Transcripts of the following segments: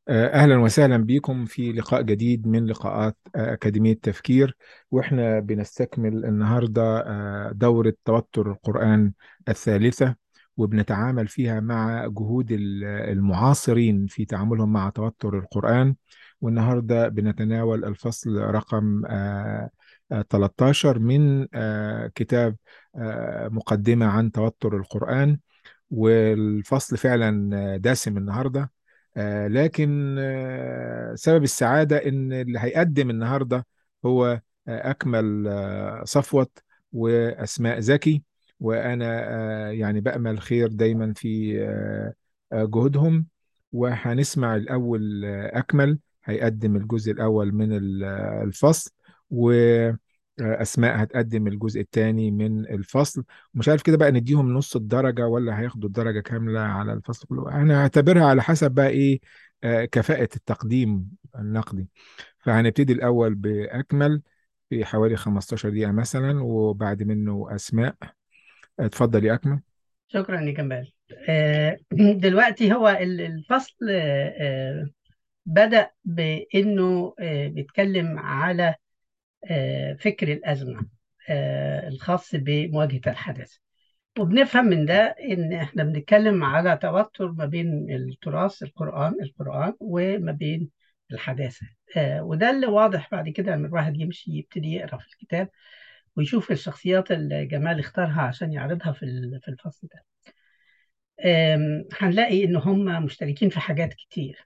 أهلا وسهلا بكم في لقاء جديد من لقاءات أكاديمية تفكير وإحنا بنستكمل النهاردة آه، دورة توتر القرآن الثالثة وبنتعامل فيها مع جهود ال- المعاصرين في تعاملهم مع توتر القرآن والنهاردة بنتناول الفصل رقم آه، آه، 13 من آه، كتاب آه، مقدمة عن توتر القرآن والفصل فعلا آه، دسم النهارده آه، لكن آه، سبب السعادة إن اللي هيقدم النهاردة هو آه، أكمل آه، صفوت وأسماء زكي وأنا آه، يعني بأمل خير دايما في آه، آه، جهودهم وهنسمع الأول آه، أكمل هيقدم الجزء الأول من ال- آه، الفصل وأسماء هتقدم الجزء الثاني من الفصل مش عارف كده بقى نديهم نص الدرجة ولا هياخدوا الدرجة كاملة على الفصل كله أنا هعتبرها على حسب بقى إيه آه، كفاءة التقديم النقدي فهنبتدي الأول بأكمل في حوالي 15 دقيقة مثلا وبعد منه أسماء اتفضل يا أكمل شكرا يا جمال آه، دلوقتي هو ال- الفصل آه، آه، بدأ بأنه آه، بيتكلم على آه، فكر الأزمة آه، الخاص بمواجهة الحدث وبنفهم من ده إن إحنا بنتكلم على توتر ما بين التراث القرآن القرآن وما بين الحداثة آه، وده اللي واضح بعد كده لما الواحد يمشي يبتدي يقرأ في الكتاب ويشوف الشخصيات اللي جمال اختارها عشان يعرضها في ال- في الفصل ده آم، هنلاقي ان هم مشتركين في حاجات كتير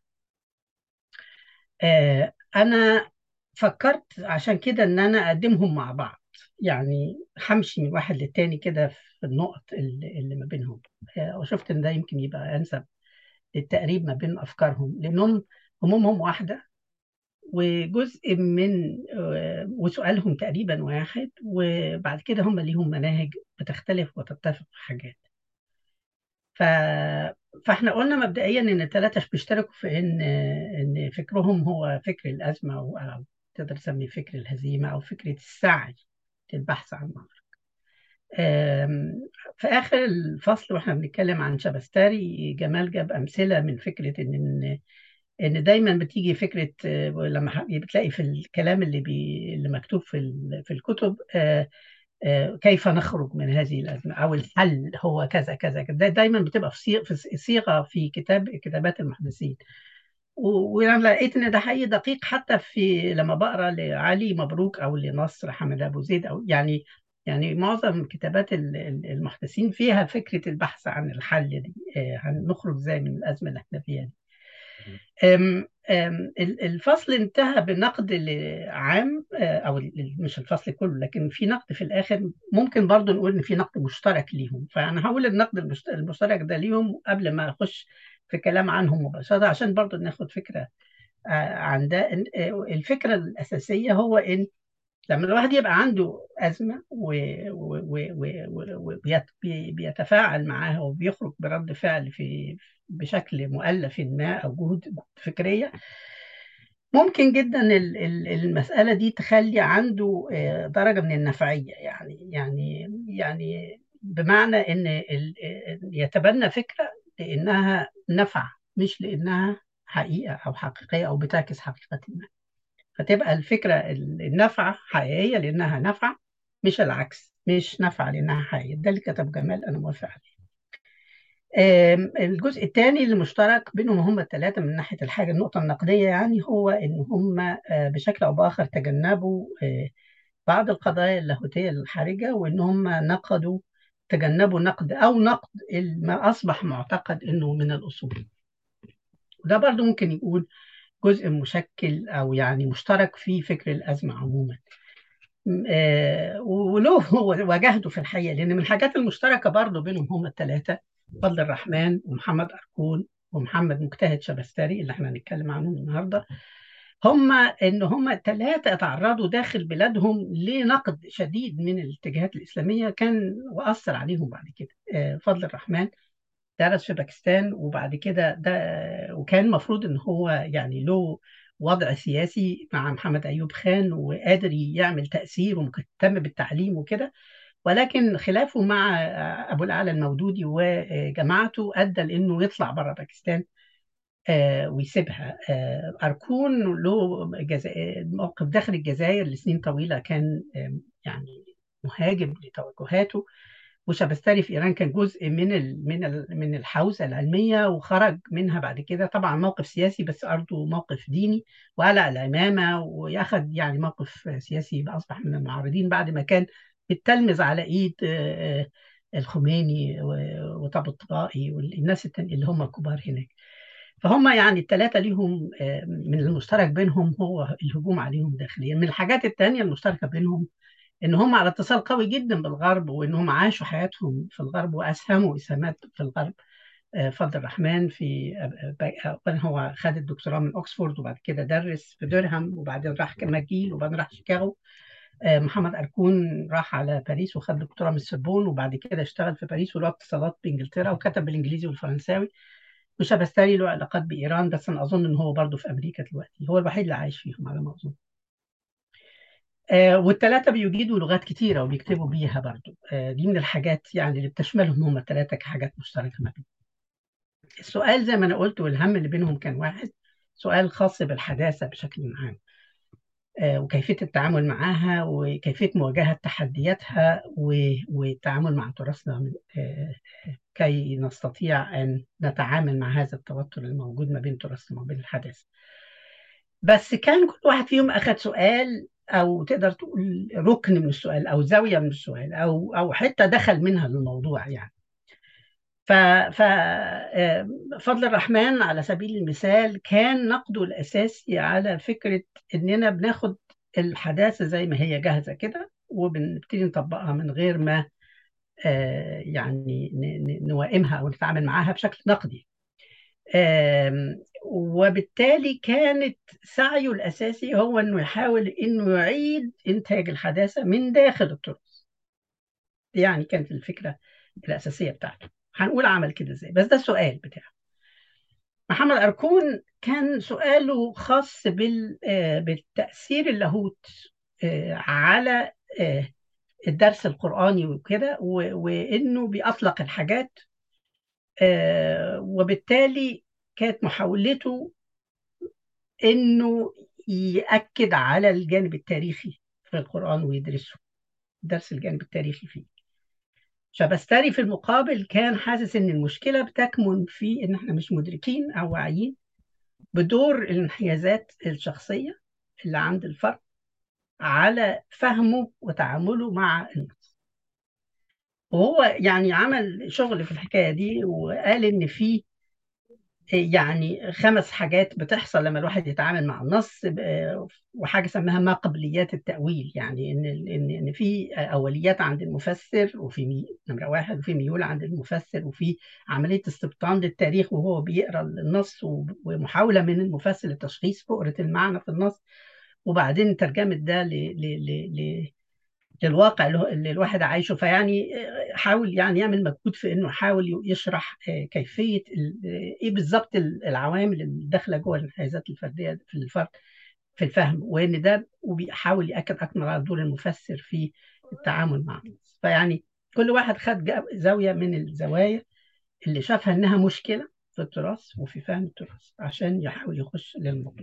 آه، انا فكرت عشان كده ان انا اقدمهم مع بعض يعني همشي من واحد للتاني كده في النقط اللي اللي ما بينهم آه، وشفت ان ده يمكن يبقى انسب للتقريب ما بين افكارهم لانهم همومهم واحده وجزء من آه، وسؤالهم تقريبا واحد وبعد كده هم ليهم مناهج بتختلف وتتفق في حاجات ف... فاحنا قلنا مبدئيا ان الثلاثه بيشتركوا في ان ان فكرهم هو فكر الازمه او أو تقدر تسميه فكر الهزيمه او فكره السعي للبحث عن مخرج. آم، في اخر الفصل واحنا بنتكلم عن شبستاري جمال جاب امثله من فكره ان ان ان دايما بتيجي فكره آه، لما ح- بتلاقي في الكلام اللي بي اللي مكتوب في ال- في الكتب آه، آه، كيف نخرج من هذه الأزمة أو الحل هو كذا كذا كذا ده دايما بتبقى في صيغة في صيغة في كتاب كتابات المحدثين و- وانا لقيت ان ده حقيقي دقيق حتى في لما بقرا لعلي مبروك او لنصر حمد ابو زيد او يعني يعني معظم كتابات ال- ال- المحدثين فيها فكره البحث عن الحل دي آه، هنخرج ازاي من الازمه اللي احنا فيها دي أم أم ال- الفصل انتهى بنقد ل- عام آه، او ال- ال- مش الفصل كله لكن في نقد في الاخر ممكن برضو نقول ان في نقد مشترك ليهم فانا هقول النقد المشت- المشترك ده ليهم قبل ما اخش في كلام عنهم مباشره عشان برضو ناخد فكره آه، عن ده إن- آه، الفكره الاساسيه هو ان لما الواحد يبقى عنده أزمة وبيتفاعل معاها وبيخرج برد فعل في بشكل مؤلف ما أو جهود فكرية ممكن جدا ال- ال- المسألة دي تخلي عنده آه، درجة من النفعية يعني يعني يعني بمعنى إن ال- يتبنى فكرة لأنها نفع مش لأنها حقيقة أو حقيقية أو بتعكس حقيقة ما فتبقى الفكرة النافعة حقيقية لأنها نافعة مش العكس مش نافعة لأنها حقيقية ده اللي كتب جمال أنا موافق عليه آم، الجزء الثاني اللي مشترك بينهم هم الثلاثة من ناحية الحاجة النقطة النقدية يعني هو إن هم آه، بشكل أو بآخر تجنبوا آه، بعض القضايا اللاهوتية الحرجة وإن هم نقدوا تجنبوا نقد أو نقد ما أصبح معتقد إنه من الأصول وده برضو ممكن يكون جزء مشكل أو يعني مشترك في فكر الأزمة عموما آه، وله واجهته في الحقيقة لأن من الحاجات المشتركة برضو بينهم هم الثلاثة فضل الرحمن ومحمد أركون ومحمد مجتهد شبستري اللي احنا هنتكلم عنهم النهارده هم ان هم الثلاثه تعرضوا داخل بلادهم لنقد شديد من الاتجاهات الاسلاميه كان واثر عليهم بعد كده آه، فضل الرحمن درس في باكستان وبعد كده ده وكان المفروض ان هو يعني له وضع سياسي مع محمد ايوب خان وقادر يعمل تاثير ومهتم بالتعليم وكده ولكن خلافه مع ابو الاعلى المودودي وجماعته ادى لانه يطلع بره باكستان آه ويسيبها آه أركون له جزا... موقف داخل الجزائر لسنين طويلة كان آه يعني مهاجم لتوجهاته وشبستري في ايران كان جزء من ال من ال من الحوزه العلميه وخرج منها بعد كده طبعا موقف سياسي بس برضه موقف ديني وقلع العمامه وياخد يعني موقف سياسي اصبح من المعارضين بعد ما كان بيتلمذ على ايد الخميني وطبطبائي والناس التانية اللي هم الكبار هناك فهم يعني الثلاثة ليهم من المشترك بينهم هو الهجوم عليهم داخليا من الحاجات الثانية المشتركة بينهم ان هم على اتصال قوي جدا بالغرب وانهم عاشوا حياتهم في الغرب واسهموا اسهامات في الغرب فضل الرحمن في هو خد الدكتوراه من اوكسفورد وبعد كده درس في دورهام وبعدين راح ماجيل وبعدين راح شيكاغو محمد أركون راح على باريس وخد دكتوراه من السربون وبعد كده اشتغل في باريس وله اتصالات بانجلترا وكتب بالانجليزي والفرنساوي وشبستري له علاقات بايران بس انا اظن ان هو برضه في امريكا دلوقتي هو الوحيد اللي عايش فيهم على ما اظن آه والثلاثة بيجيدوا لغات كتيرة وبيكتبوا بيها برضو آه دي من الحاجات يعني اللي بتشملهم هم الثلاثة كحاجات مشتركة ما بينهم السؤال زي ما أنا قلت والهم اللي بينهم كان واحد سؤال خاص بالحداثة بشكل عام آه وكيفية التعامل معها وكيفية مواجهة تحدياتها والتعامل مع تراثنا من كي نستطيع أن نتعامل مع هذا التوتر الموجود ما بين تراثنا وما بين الحداثة بس كان كل واحد فيهم أخذ سؤال او تقدر تقول ركن من السؤال او زاويه من السؤال او او حته دخل منها للموضوع يعني ف ف فضل الرحمن على سبيل المثال كان نقده الاساسي على فكره اننا بناخد الحداثه زي ما هي جاهزه كده وبنبتدي نطبقها من غير ما يعني نوائمها او نتعامل معاها بشكل نقدي وبالتالي كانت سعيه الأساسي هو أنه يحاول أنه يعيد إنتاج الحداثة من داخل التراث يعني كانت الفكرة الأساسية بتاعته هنقول عمل كده إزاي بس ده السؤال بتاعه محمد أركون كان سؤاله خاص بالتأثير اللاهوت على الدرس القرآني وكده وإنه بيطلق الحاجات وبالتالي كانت محاولته انه ياكد على الجانب التاريخي في القران ويدرسه درس الجانب التاريخي فيه شبستري في المقابل كان حاسس ان المشكله بتكمن في ان احنا مش مدركين او واعيين بدور الانحيازات الشخصيه اللي عند الفرد على فهمه وتعامله مع النص وهو يعني عمل شغل في الحكايه دي وقال ان في يعني خمس حاجات بتحصل لما الواحد يتعامل مع النص وحاجه سماها ما قبليات التاويل يعني ان ان ان في اوليات عند المفسر وفي مي... نمره واحد وفي ميول عند المفسر وفي عمليه استبطان للتاريخ وهو بيقرا النص ومحاوله من المفسر لتشخيص فقره المعنى في النص وبعدين ترجمه ده ل... ل... ل... للواقع اللي الواحد عايشه فيعني حاول يعني يعمل مجهود في انه يحاول يشرح كيفيه ايه بالظبط العوامل اللي داخله جوه الانحيازات الفرديه في الفرد في الفهم وان ده وبيحاول ياكد اكثر على دور المفسر في التعامل مع النص فيعني كل واحد خد زاويه من الزوايا اللي شافها انها مشكله في التراث وفي فهم التراث عشان يحاول يخش للموضوع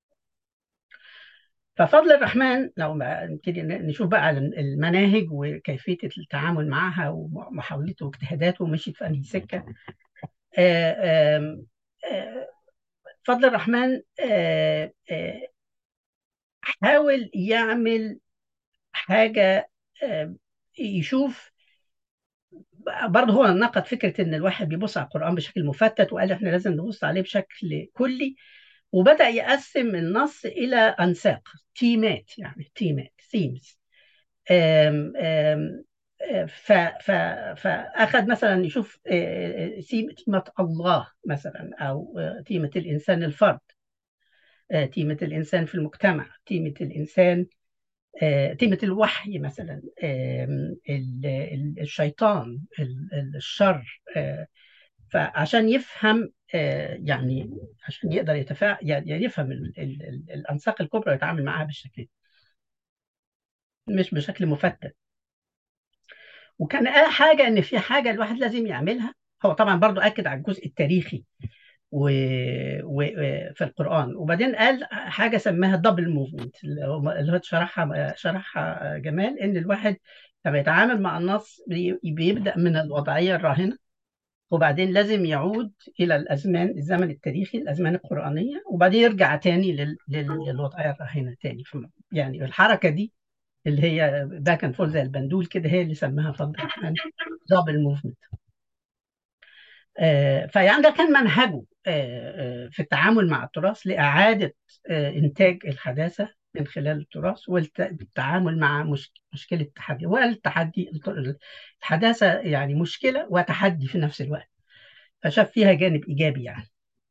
ففضل الرحمن لو نبتدي نشوف بقى المناهج وكيفيه التعامل معها ومحاولته واجتهاداته مشيت في انهي سكه فضل الرحمن حاول يعمل حاجه يشوف برضه هو نقد فكره ان الواحد بيبص على القران بشكل مفتت وقال احنا لازم نبص عليه بشكل كلي وبدأ يقسم النص إلى أنساق تيمات يعني تيمات ثيمز فأخذ مثلا يشوف تيمة الله مثلا أو تيمة الإنسان الفرد تيمة الإنسان في المجتمع تيمة الإنسان تيمة الوحي مثلا الشيطان الشر فعشان يفهم يعني عشان يقدر يتفاعل يعني يفهم ال ال ال الانساق الكبرى ويتعامل معها بالشكل مش بشكل مفتت وكان حاجه ان في حاجه الواحد لازم يعملها هو طبعا برضو اكد على الجزء التاريخي وفي القرآن وبعدين قال حاجة سماها دبل موفمنت اللي هو شرحها شرحها جمال إن الواحد لما يتعامل مع النص بيبدأ من الوضعية الراهنة وبعدين لازم يعود إلى الأزمان الزمن التاريخي الأزمان القرآنية وبعدين يرجع تاني لل... للوضعية الراهنة تاني يعني الحركة دي اللي هي باك اند فور زي البندول كده هي اللي سماها فضل الرحمن دبل موفمنت آه فيعني ده كان منهجه آه آه في التعامل مع التراث لإعادة إنتاج الحداثة من خلال التراث والتعامل مع مش... مشكلة التحدي والتحدي الحداثة يعني مشكلة وتحدي في نفس الوقت فشاف فيها جانب إيجابي يعني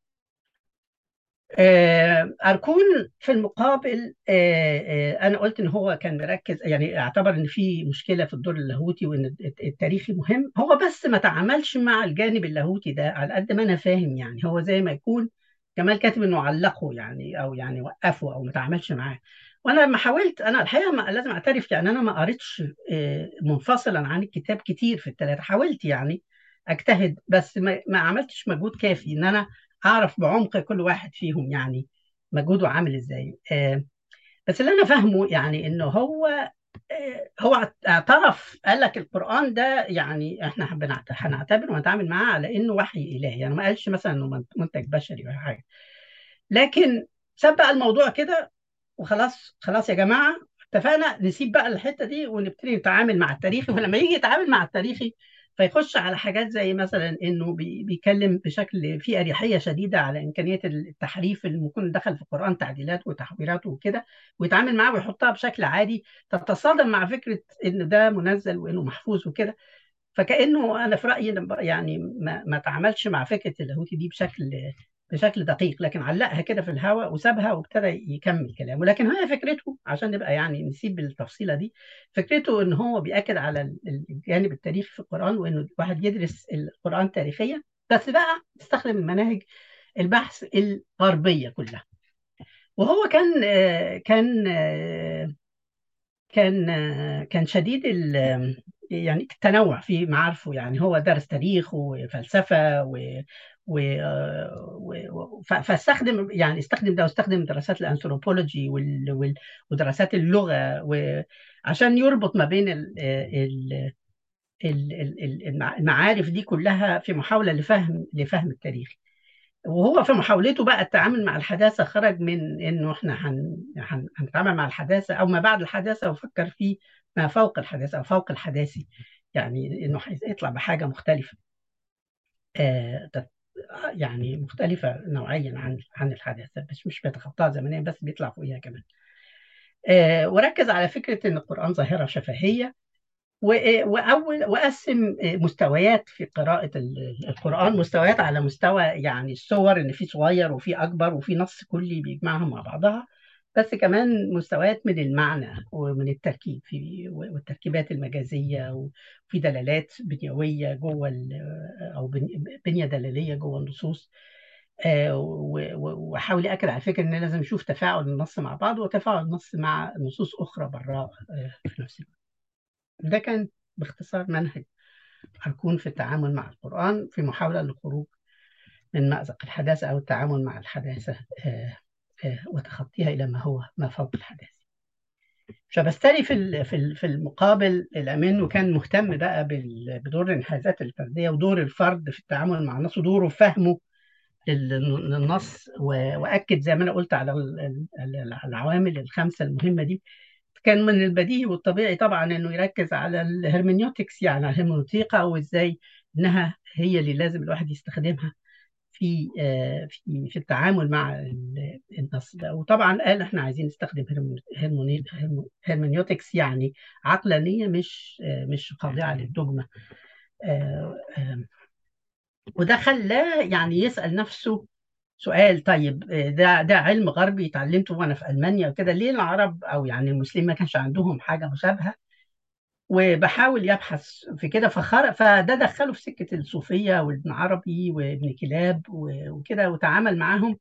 أركون في المقابل أنا قلت إن هو كان مركز يعني اعتبر إن في مشكلة في الدور اللاهوتي وإن التاريخي مهم هو بس ما تعاملش مع الجانب اللاهوتي ده على قد ما أنا فاهم يعني هو زي ما يكون جمال كاتب إنه علقه يعني أو يعني وقفه أو ما تعاملش معاه وأنا لما حاولت أنا الحقيقة ما لازم أعترف يعني أنا ما قريتش منفصلا عن الكتاب كتير في الثلاثة حاولت يعني أجتهد بس ما, ما عملتش مجهود كافي إن أنا اعرف بعمق كل واحد فيهم يعني مجهوده عامل ازاي آه بس اللي انا فاهمه يعني انه هو آه هو اعترف قال لك القران ده يعني احنا هنعتبر ونتعامل معاه على انه وحي الهي يعني ما قالش مثلا انه منتج بشري ولا حاجه لكن ساب بقى الموضوع كده وخلاص خلاص يا جماعه اتفقنا نسيب بقى الحته دي ونبتدي نتعامل مع التاريخي ولما يجي يتعامل مع التاريخي فيخش على حاجات زي مثلا انه بيتكلم بشكل فيه اريحيه شديده على امكانيه التحريف اللي ممكن دخل في القران تعديلات وتحويرات وكده ويتعامل معاه ويحطها بشكل عادي تتصادم مع فكره ان ده منزل وانه محفوظ وكده فكانه انا في رايي يعني ما, ما تعاملش مع فكره اللاهوتي دي بشكل بشكل دقيق لكن علقها كده في الهواء وسابها وابتدى يكمل كلامه لكن هي فكرته عشان نبقى يعني نسيب التفصيله دي فكرته ان هو بياكد على الجانب التاريخي في القران وانه الواحد يدرس القران تاريخيا بس بقى يستخدم المناهج البحث الغربيه كلها وهو كان كان كان كان شديد يعني التنوع في معارفه يعني هو درس تاريخ وفلسفه و و... و... فاستخدم يعني استخدم ده واستخدم دراسات الانثروبولوجي وال... وال... ودراسات اللغه وعشان يربط ما بين ال... ال... المعارف دي كلها في محاوله لفهم لفهم التاريخ وهو في محاولته بقى التعامل مع الحداثه خرج من انه احنا هن... هن... هنتعامل مع الحداثه او ما بعد الحداثه وفكر في ما فوق الحداثه او فوق الحداثي يعني انه هيطلع بحاجه مختلفه آه يعني مختلفة نوعيا عن عن الحداثة بس مش بيتخطاها زمنيا بس بيطلع فوقيها كمان. آه وركز على فكرة إن القرآن ظاهرة شفهية وأول وقسم مستويات في قراءة القرآن مستويات على مستوى يعني الصور إن في صغير وفي أكبر وفي نص كلي بيجمعهم مع بعضها بس كمان مستويات من المعنى ومن التركيب في والتركيبات المجازيه وفي دلالات بنيويه جوه او بنيه دلاليه جوه النصوص واحاول اكد على فكره ان لازم نشوف تفاعل النص مع بعض وتفاعل النص مع نصوص اخرى براء في نفس الوقت. ده كان باختصار منهج هيكون في التعامل مع القران في محاوله للخروج من مأزق الحداثه او التعامل مع الحداثه وتخطيها الى ما هو ما فوق الحداثه. فبستري في في المقابل الامين وكان مهتم بقى بدور الانحازات الفرديه ودور الفرد في التعامل مع النص ودوره في فهمه للنص واكد زي ما انا قلت على العوامل الخمسه المهمه دي كان من البديهي والطبيعي طبعا انه يركز على الهرمنيوتكس يعني على الهرمنوتيقا وازاي انها هي اللي لازم الواحد يستخدمها في في في التعامل مع النص ده وطبعا قال احنا عايزين نستخدم هرمونيوتكس يعني عقلانيه مش مش خاضعه للدogma وده خلاه يعني يسال نفسه سؤال طيب ده ده علم غربي اتعلمته وانا في المانيا وكده ليه العرب او يعني المسلمين ما كانش عندهم حاجه مشابهه وبحاول يبحث في كده فخر فده دخله في سكه الصوفيه وابن عربي وابن كلاب وكده وتعامل معاهم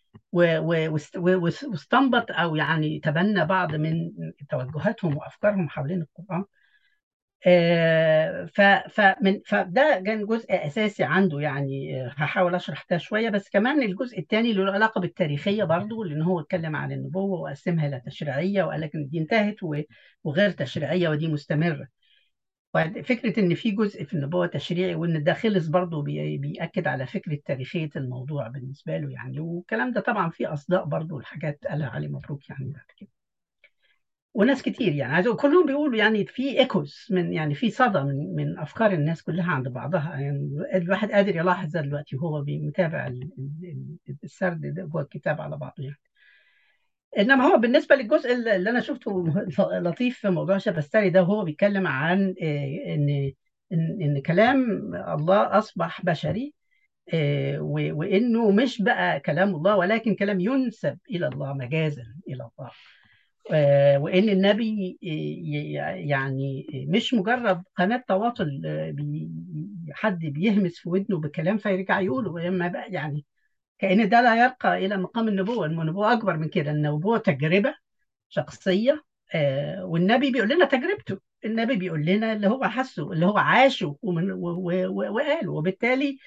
واستنبط او يعني تبنى بعض من توجهاتهم وافكارهم حوالين القران آه، ف فمن فده كان جزء اساسي عنده يعني آه، هحاول اشرح ده شويه بس كمان الجزء الثاني له علاقه بالتاريخيه برضه لان هو اتكلم عن النبوه وقسمها الى تشريعيه وقال لك ان دي انتهت و- وغير تشريعيه ودي مستمره فكره ان في جزء في النبوه تشريعي وان ده خلص برضه بي- بيأكد على فكره تاريخيه الموضوع بالنسبه له يعني والكلام ده طبعا فيه اصداء برضه الحاجات قالها علي مبروك يعني بعد كده وناس كتير يعني عايز أقول كلهم بيقولوا يعني في ايكوز من يعني في صدى من من افكار الناس كلها عند بعضها يعني الواحد قادر يلاحظ ده دلوقتي وهو متابع ال- ال- ال- السرد ده جوه الكتاب على بعضه يعني انما هو بالنسبه للجزء اللي اللي انا شفته لطيف في موضوع شبستري ده وهو بيتكلم عن آه، ان ان إن كلام الله اصبح بشري آه، و- وانه مش بقى كلام الله ولكن كلام ينسب الى الله مجازا الى الله آه، وان النبي آه، يعني مش مجرد قناه تواصل آه، بي- حد بيهمس في ودنه بكلام فيرجع يقوله وإما بقى يعني كأن ده لا يرقى الى مقام النبوه النبوه اكبر من كده النبوه تجربه شخصيه آه، والنبي بيقول لنا تجربته النبي بيقول لنا اللي هو حسه اللي هو عاشه ومن- و- و- و- وقاله وبالتالي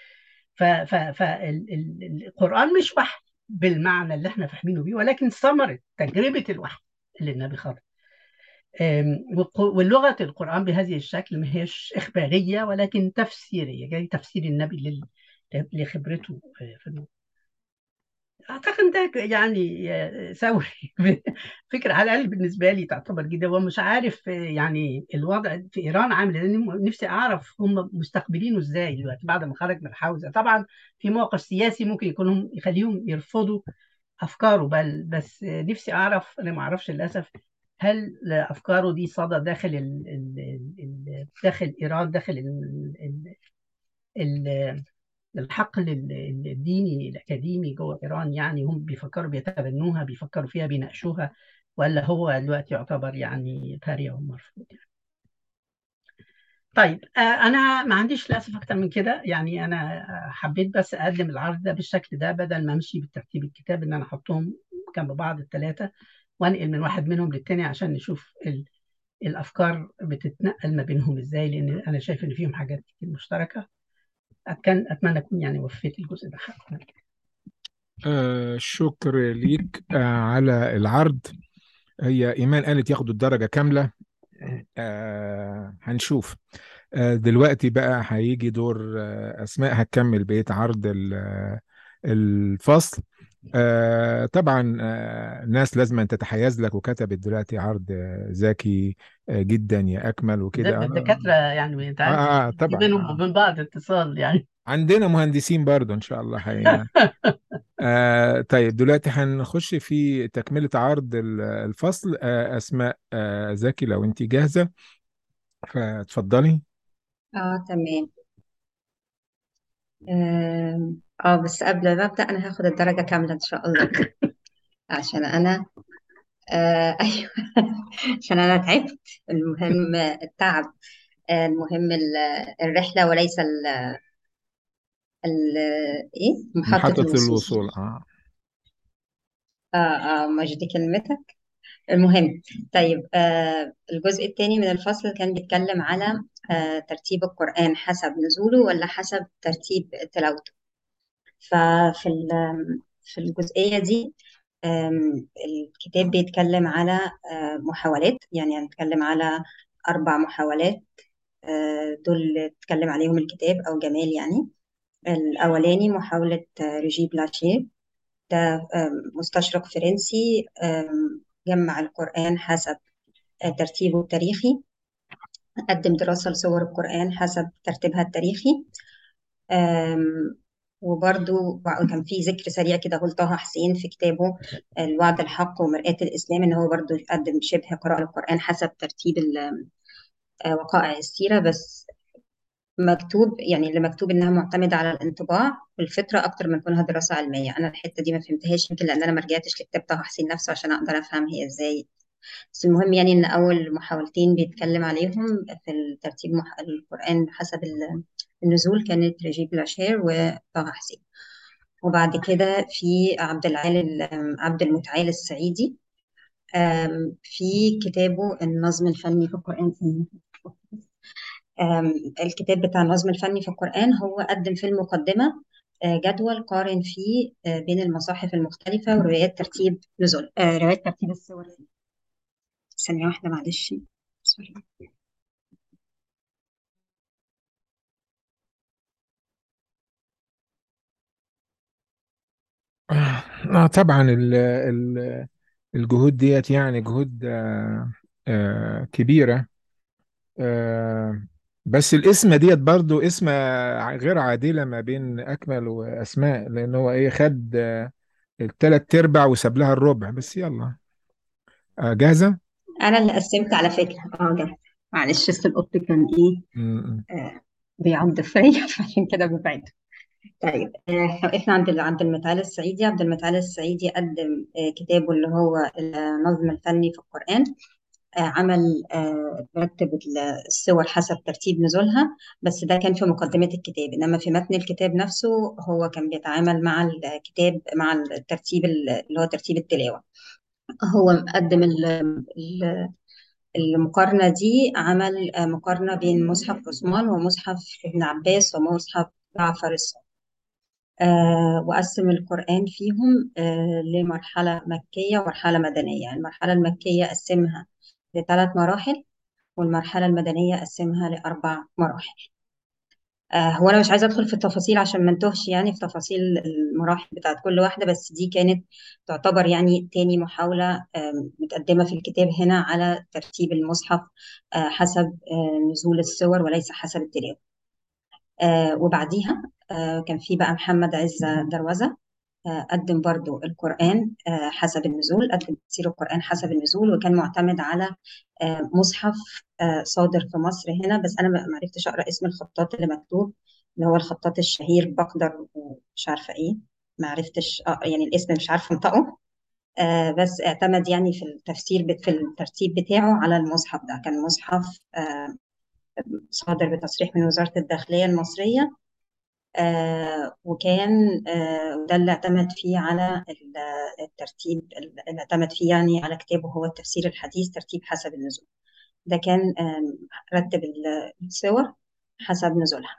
فالقرآن مش وحي بالمعنى اللي احنا فاهمينه بيه ولكن ثمرة تجربة الوحي اللي النبي خاض واللغة القرآن بهذه الشكل ما هيش إخبارية ولكن تفسيرية جاي تفسير النبي لل- لخبرته آه، في الموضوع اعتقد ده يعني آه، ثوري فكره على الاقل بالنسبه لي تعتبر جدا ومش عارف آه، يعني الوضع في ايران عامل إيه، لان نفسي اعرف هم مستقبلينه ازاي دلوقتي بعد ما خرج من الحوزه طبعا في موقف سياسي ممكن يكونهم يخليهم يرفضوا افكاره بل بس آه، نفسي اعرف انا ما اعرفش للاسف هل افكاره دي صدى داخل ال ال ال داخل ايران داخل ال ال ال الحقل ال- الديني الأكاديمي جوه إيران يعني هم بيفكروا بيتبنوها بيفكروا فيها بيناقشوها ولا هو دلوقتي يعتبر يعني باريا ومرفوض يعني. طيب آه، أنا ما عنديش للأسف أكتر من كده يعني أنا آه، حبيت بس أقدم العرض ده بالشكل ده بدل ما أمشي بالترتيب الكتاب إن أنا أحطهم جنب بعض الثلاثة وأنقل من واحد منهم للتاني عشان نشوف ال... الأفكار بتتنقل ما بينهم إزاي لأن أنا شايف إن فيهم حاجات كتير مشتركة كان أتمنى أكون يعني وفيت الجزء ده آه شكر ليك آه على العرض هي إيمان قالت ياخدوا الدرجة كاملة آه هنشوف آه دلوقتي بقى هيجي دور آه أسماء هتكمل بقية عرض ال- آه، الفصل آه طبعا آه الناس لازم أن تتحيز لك وكتبت دلوقتي عرض آه ذكي آه جدا يا أكمل ده وكده آه الدكاترة يعني انت عارف آه آه، في طبعا بينهم آه. وبين بعض اتصال يعني عندنا مهندسين برضو إن شاء الله هي آه طيب دلوقتي هنخش في تكملة عرض ال- الفصل آه أسماء آه زكي لو أنت جاهزة فتفضلي اه تمام آم، اه بس قبل ما ابدا انا هاخد الدرجه كامله ان شاء الله عشان انا آه ايوه عشان انا تعبت المهم التعب آه، المهم ال- الرحله وليس ال ال ايه محطه محطة الوصول الوصول آه. اه اه مش دي كلمتك المهم طيب آه الجزء الثاني من الفصل كان بيتكلم على آه ترتيب القرآن حسب نزوله ولا حسب ترتيب تلاوته ففي ال- في الجزئية دي آم، الكتاب بيتكلم على آه، محاولات يعني هنتكلم على أربع محاولات آه، دول اللي اتكلم عليهم الكتاب أو جمال يعني الأولاني محاولة آه، ريجي بلاشيه ده آم، مستشرق فرنسي آم، جمع القرآن حسب آه، ترتيبه التاريخي قدم دراسة لصور القرآن حسب ترتيبها التاريخي آم، وبرضو كان في ذكر سريع كده قول طه حسين في كتابه الوعد الحق ومرآة الإسلام إن هو برضو يقدم شبه قراءة القرآن حسب ترتيب ال- آه، وقائع السيرة بس مكتوب يعني اللي مكتوب إنها معتمدة على الانطباع والفطرة أكتر من كونها دراسة علمية أنا الحتة دي ما فهمتهاش يمكن لأن أنا ما رجعتش لكتاب طه حسين نفسه عشان أقدر أفهم هي إزاي بس المهم يعني إن أول محاولتين بيتكلم عليهم في الترتيب مح... القرآن حسب ال- النزول كانت ريجيب لاشير وطه حسين وبعد كده في عبد العال عبد المتعال السعيدي آم، في كتابه النظم الفني في القرآن في آم، الكتاب بتاع النظم الفني في القرآن هو قدم في المقدمة آه، جدول قارن فيه آه، بين المصاحف المختلفة وروايات ترتيب نزول آه، روايات ترتيب السور فيه ثانية واحدة معلش سوري آه طبعا ال ال الجهود ديت يعني جهود آه آه كبيرة آه بس الاسم ديت برضو اسم غير عادلة ما بين أكمل وأسماء لأن هو إيه خد آه التلات أرباع وساب لها الربع بس يلا آه جاهزة؟ أنا اللي قسمت على فكرة اه جد معلش بس القط كان إيه م- آه، بيعض فيا فعشان كده ببعد طيب آه، وقفنا عند عند المتعال الصعيدي عبد المتعال الصعيدي قدم آه، كتابه اللي هو النظم الفني في القرآن آه، عمل آه، رتب السور حسب ترتيب نزولها بس ده كان في مقدمة الكتاب إنما في متن الكتاب نفسه هو كان بيتعامل مع الكتاب مع الترتيب اللي هو ترتيب التلاوة هو قدم ال- ال- المقارنة دي عمل آه، مقارنة بين مصحف عثمان ومصحف ابن عباس ومصحف جعفر الصادق آه، وقسم القرآن فيهم آه، لمرحلة مكية ومرحلة مدنية يعني المرحلة المكية قسمها لثلاث مراحل والمرحلة المدنية قسمها لأربع مراحل آه، هو أنا مش عايزة أدخل في التفاصيل عشان ما نتوهش يعني في تفاصيل المراحل بتاعت كل واحدة بس دي كانت تعتبر يعني تاني محاولة آم، متقدمة في الكتاب هنا على ترتيب المصحف آه، حسب آه، نزول السور وليس حسب التلاوة آه، وبعديها آه، كان في بقى محمد عز دروزة آه، قدم برضو القرآن آه، حسب النزول قدم تفسير القرآن حسب النزول وكان معتمد على آه، مصحف آه، صادر في مصر هنا بس أنا ما ما عرفتش أقرأ اسم الخطاط اللي مكتوب اللي هو الخطاط الشهير بقدر ومش عارفة إيه ما عرفتش آه، يعني الاسم مش عارفة أنطقه آه، بس اعتمد يعني في التفسير بت- في الترتيب بتاعه على المصحف ده كان مصحف آه، صادر بتصريح من وزارة الداخلية المصرية آه وكان آه ده اللي اعتمد فيه على ال- الترتيب اللي اعتمد فيه يعني على كتابه هو التفسير الحديث ترتيب حسب النزول ده كان آم، رتب ال- السور حسب نزولها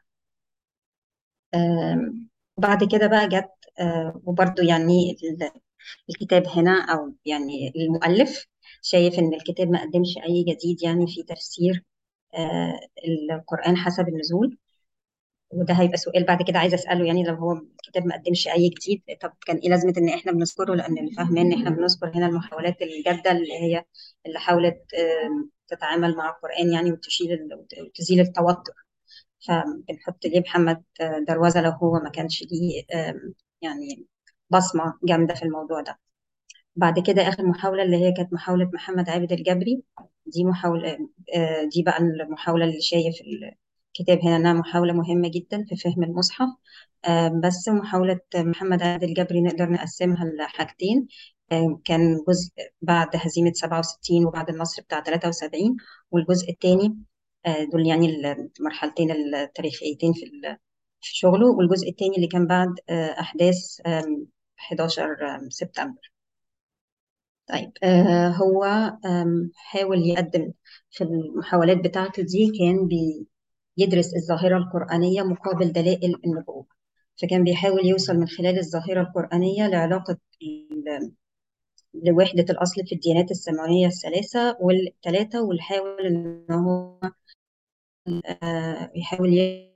آم، وبعد كده بقى جت آه، وبرضو يعني ال- الكتاب هنا أو يعني المؤلف شايف إن الكتاب ما قدمش أي جديد يعني في تفسير آه، القرآن حسب النزول وده هيبقى سؤال بعد كده عايزه اساله يعني لو هو الكتاب ما قدمش اي جديد طب كان ايه لازمه ان احنا بنذكره لان اللي فاهمين ان احنا بنذكر هنا المحاولات الجاده اللي هي اللي حاولت آم، تتعامل مع القران يعني وتشيل ال- وت- وتزيل التوتر فبنحط ليه محمد آه، دروزه لو هو ما كانش ليه آم، يعني بصمه جامده في الموضوع ده بعد كده آخر محاولة اللي هي كانت محاولة محمد عابد الجبري دي محاولة آه، دي بقى المحاولة اللي شايف الكتاب هنا إنها محاولة مهمة جدا في فهم المصحف آه، بس محاولة محمد عابد الجبري نقدر نقسمها لحاجتين آه، كان جزء بعد هزيمة 67 وبعد النصر بتاع 73 والجزء الثاني دول يعني المرحلتين التاريخيتين في ال- في شغله والجزء الثاني اللي كان بعد آه، أحداث آم، 11 سبتمبر طيب آه هو آم، حاول يقدم في المحاولات بتاعته دي كان بيدرس الظاهرة القرآنية مقابل دلائل النبوة فكان بيحاول يوصل من خلال الظاهرة القرآنية لعلاقة ال- لوحدة الأصل في الديانات السماوية الثلاثة والثلاثة ويحاول إن هو آه يحاول ي-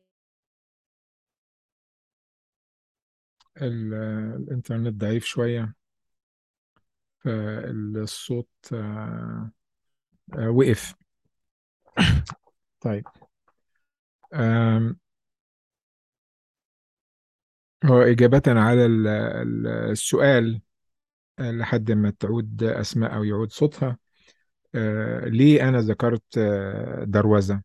ال- الإنترنت ضعيف شوية فالصوت آه، آه، وقف طيب آم، هو إجابة على ال- ال- السؤال آه، لحد ما تعود أسماء أو يعود صوتها آه، ليه أنا ذكرت آه، دروزة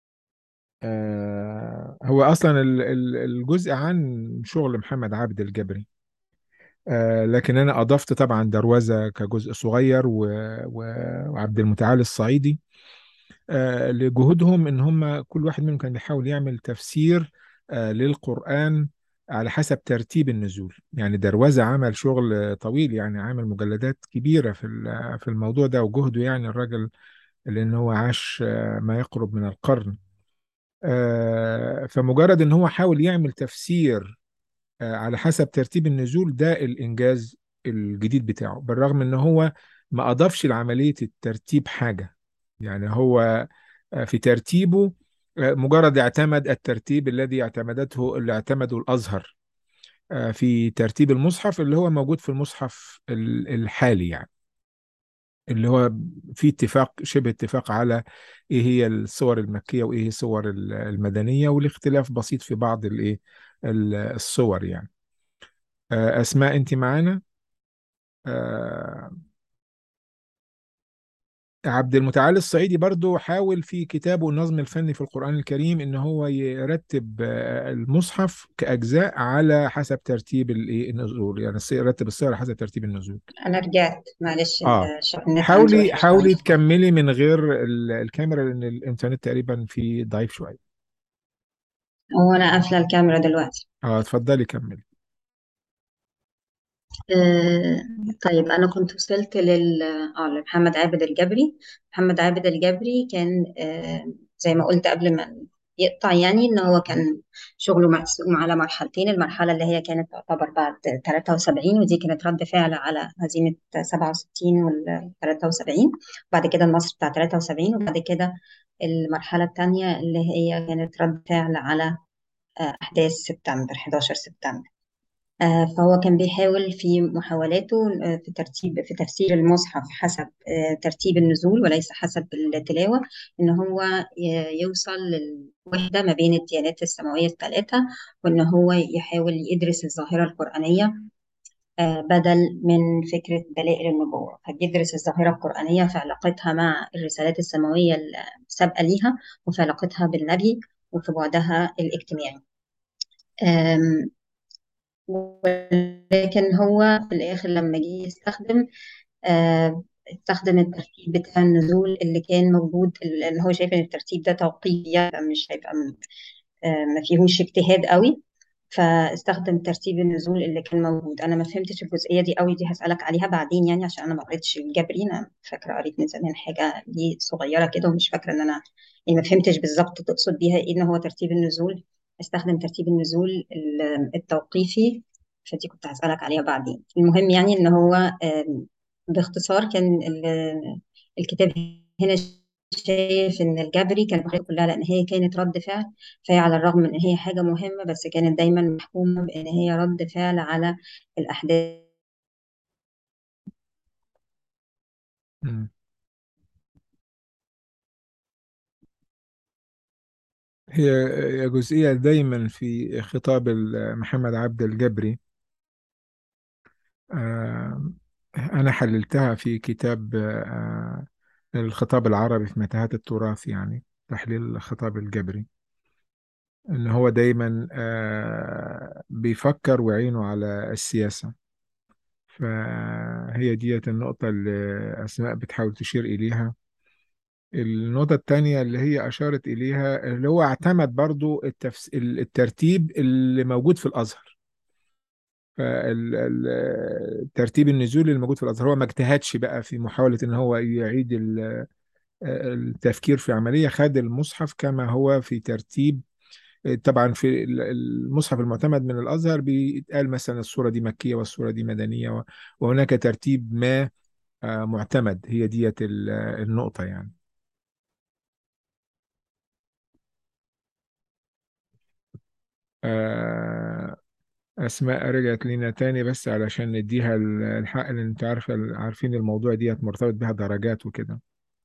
آه، هو أصلا ال- ال- الجزء عن شغل محمد عبد الجبري آه، لكن أنا أضفت طبعا دروزة كجزء صغير و- و- وعبد المتعال الصعيدي آه، لجهودهم ان هم كل واحد منهم كان بيحاول يعمل تفسير آه، للقرآن على حسب ترتيب النزول يعني دروزة عمل شغل آه، طويل يعني عامل مجلدات كبيرة في ال- في الموضوع ده وجهده يعني الراجل لأن هو عاش آه، ما يقرب من القرن آه، فمجرد ان هو حاول يعمل تفسير آه، على حسب ترتيب النزول ده الانجاز الجديد بتاعه بالرغم ان هو ما اضافش لعملية الترتيب حاجة يعني هو آه، في ترتيبه آه، مجرد اعتمد الترتيب الذي اعتمدته اللي اعتمده الازهر آه، في ترتيب المصحف اللي هو موجود في المصحف ال- الحالي يعني اللي هو في اتفاق شبه اتفاق على ايه هي الصور المكية وايه هي الصور ال- المدنية والاختلاف بسيط في بعض الايه ال- الصور يعني آه، اسماء انت معانا آه، عبد المتعال الصعيدي برضو حاول في كتابه النظم الفني في القرآن الكريم ان هو يرتب آه، المصحف كأجزاء على حسب ترتيب الايه النزول يعني الصي- يرتب الصور على حسب ترتيب النزول انا رجعت معلش اه ال- شوف النت عندي حاولي وحش حاولي شويه تكملي من غير ال- الكاميرا لان الانترنت تقريبا فيه ضعيف شوية هو انا قافله الكاميرا دلوقتي اه اتفضلي كملي آه، طيب أنا كنت وصلت لل آه لمحمد عابد الجبري محمد عابد الجبري كان آه، زي ما قلت قبل ما يقطع يعني إن هو كان شغله مقسوم على مرحلتين المرحلة اللي هي كانت تعتبر بعد 73 ودي كانت رد فعل على هزيمة 67 وال 73 وبعد كده النصر بتاع 73 وبعد كده المرحلة الثانية اللي هي كانت رد فعل على آه، أحداث سبتمبر 11 سبتمبر آه، فهو كان بيحاول في محاولاته آه، في ترتيب في تفسير المصحف حسب آه، ترتيب النزول وليس حسب التلاوة إن هو ي- يوصل للوحدة ما بين الديانات السماوية الثلاثة وإن هو يحاول يدرس الظاهرة القرآنية آه، بدل من فكرة دلائل النبوة فبيدرس الظاهرة القرآنية في علاقتها مع الرسالات السماوية السابقة ليها وفي علاقتها بالنبي وفي بعدها الاجتماعي آم، ولكن هو في الآخر لما جه يستخدم آه، استخدم الترتيب بتاع النزول اللي كان موجود اللي هو شايف ان الترتيب ده توقيفي يعني مش هيبقى م- آه، ما فيهوش اجتهاد قوي فاستخدم ترتيب النزول اللي كان موجود انا ما فهمتش الجزئيه دي قوي دي هسالك عليها بعدين يعني عشان انا ما قريتش الجبري انا فاكره قريت من زمان حاجه دي صغيره كده ومش فاكره ان انا يعني ما فهمتش بالظبط تقصد بيها ايه ان هو ترتيب النزول استخدم ترتيب النزول ال- التوقيفي فدي كنت هسالك عليها بعدين المهم يعني ان هو آم، باختصار كان ال- الكتاب هنا شايف ان الجبري كان بحاجة كلها لان هي كانت رد فعل فهي على الرغم من ان هي حاجه مهمه بس كانت دايما محكومه بان هي رد فعل على الاحداث مم. هي هي جزئية دايما في خطاب ال- محمد عبد الجبري آه، أنا حللتها في كتاب آه، الخطاب العربي في متاهات التراث يعني تحليل الخطاب الجبري إن هو دايما آه، بيفكر ويعينه على السياسة فهي ديت النقطة اللي أسماء بتحاول تشير إليها النقطة التانية اللي هي أشارت إليها اللي هو اعتمد برضو التفس... الترتيب اللي موجود في الأزهر فالترتيب النزولي اللي موجود في الازهر هو ما اجتهدش بقى في محاوله ان هو يعيد ال- التفكير في عمليه خد المصحف كما هو في ترتيب طبعا في ال- المصحف المعتمد من الازهر بيتقال مثلا السوره دي مكيه والسوره دي مدنيه و- وهناك ترتيب ما آه، معتمد هي ديت ال- النقطه يعني آه، أسماء رجعت لنا تاني بس علشان نديها ال- الحق لأن أنت عارف عارفين الموضوع ديت مرتبط بها درجات وكده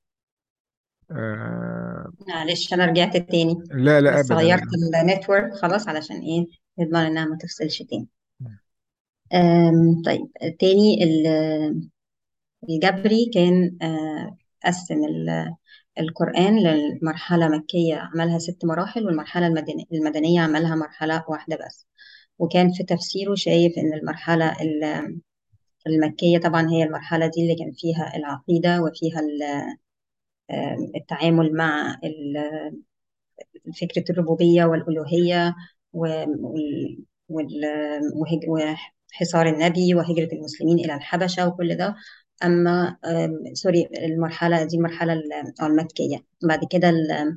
آه معلش انا رجعت تاني لا لا بس أبدا غيرت النتورك خلاص علشان ايه نضمن انها ما تفصلش تاني أم، طيب تاني ال- الجبري كان آه، قسم ال- القرآن للمرحلة مكية عملها ست مراحل والمرحلة المدنية المدنية عملها مرحلة واحدة بس وكان في تفسيره شايف إن المرحلة ال- المكية طبعا هي المرحلة دي اللي كان فيها العقيدة وفيها ال- آم، التعامل مع ال- فكرة الربوبية والألوهية و- وال- وال- وهج- وحصار النبي وهجرة المسلمين إلى الحبشة وكل ده أما آم، سوري المرحلة دي المرحلة ال- آه، المكية بعد كده ال-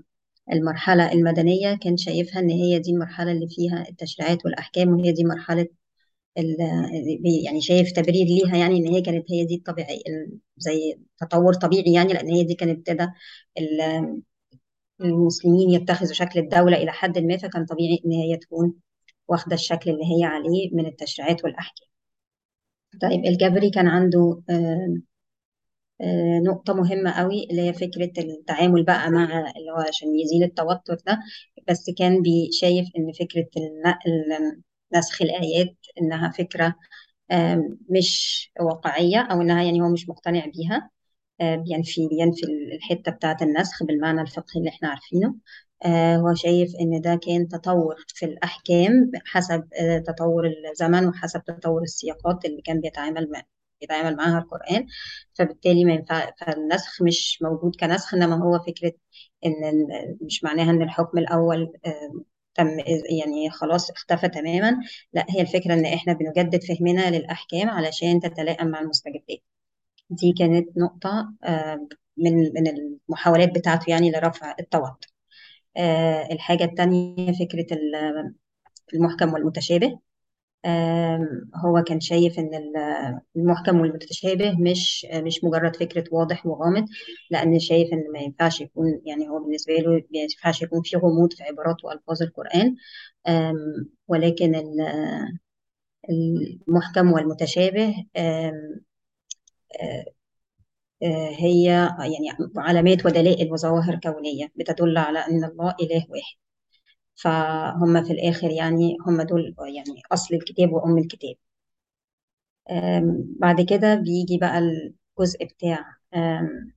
المرحلة المدنية كان شايفها إن هي دي المرحلة اللي فيها التشريعات والأحكام وهي دي مرحلة ال- بي- يعني شايف تبرير ليها يعني ان هي كانت هي دي الطبيعي ال- زي تطور طبيعي يعني لان هي دي كانت ابتدى ال- المسلمين يتخذوا شكل الدولة إلى حد ما فكان طبيعي إن هي تكون واخدة الشكل اللي هي عليه من التشريعات والأحكام طيب الجبري كان عنده آه، آه، نقطة مهمة قوي اللي هي فكرة التعامل بقى مع اللي هو عشان يزيل التوتر ده بس كان بيشايف إن فكرة النقل نسخ الآيات إنها فكرة آم، مش واقعية أو إنها يعني هو مش مقتنع بيها آه، بينفي بينفي الحتة بتاعة النسخ بالمعنى الفقهي اللي احنا عارفينه آه، هو شايف إن ده كان تطور في الأحكام حسب آه، تطور الزمن وحسب تطور السياقات اللي كان بيتعامل مع بيتعامل معاها القرآن فبالتالي ما ينفع فالنسخ مش موجود كنسخ إنما هو فكرة إن ال- مش معناها إن الحكم الأول آه، تم يعني خلاص اختفى تماما لا هي الفكرة إن إحنا بنجدد فهمنا للأحكام علشان تتلائم مع المستجدات دي كانت نقطة آه، من من المحاولات بتاعته يعني لرفع التوتر آه، الحاجة التانية فكرة ال- المحكم والمتشابه آم، هو كان شايف إن ال- المحكم والمتشابه مش مش مجرد فكرة واضح وغامض لأن شايف إن ما ينفعش يكون يعني هو بالنسبة له ما ينفعش يكون في غموض في عبارات وألفاظ القرآن آم، ولكن ال- المحكم والمتشابه آم، آه، آه، هي يعني علامات ودلائل وظواهر كونية بتدل على أن الله إله واحد فهم في الآخر يعني هم دول يعني أصل الكتاب وأم الكتاب آم، بعد كده بيجي بقى الجزء بتاع آم،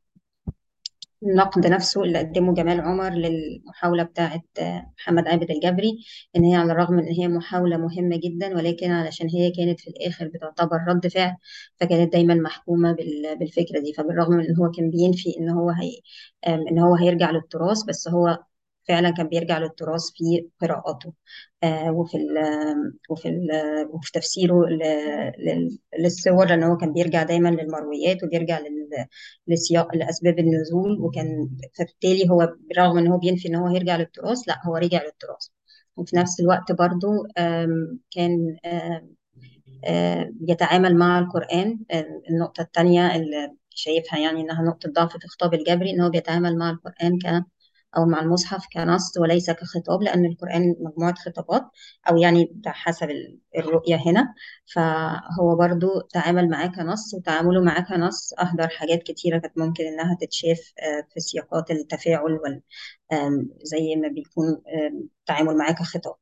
النقد نفسه اللي قدمه جمال عمر للمحاولة بتاعة آه، محمد عابد الجبري إن هي على الرغم إن هي محاولة مهمة جدا ولكن علشان هي كانت في الآخر بتعتبر رد فعل فكانت دايما محكومة بال- بالفكرة دي فبالرغم من إن هو كان بينفي إن هو هي آم، إن هو هيرجع للتراث بس هو فعلا كان بيرجع للتراث في قراءاته آه، وفي ال وفي ال وفي تفسيره ل- لل- للصور لأن هو كان بيرجع دايما للمرويات وبيرجع لل- لسياق لأسباب النزول وكان فبالتالي هو بالرغم إن هو بينفي إن هو هيرجع للتراث لا هو رجع للتراث وفي نفس الوقت برضو آم، كان آم، آم، بيتعامل مع القرآن آم، النقطة التانية اللي شايفها يعني إنها نقطة ضعف في خطاب الجبري إن هو بيتعامل مع القرآن ك أو مع المصحف كنص وليس كخطاب لأن القرآن مجموعة خطابات أو يعني ده حسب ال- الرؤية هنا فهو برضو تعامل معاه كنص وتعامله معاه كنص أهدر حاجات كتيرة كانت ممكن إنها تتشاف آه، في سياقات التفاعل وال آم، زي ما بيكون آم، تعامل معاه كخطاب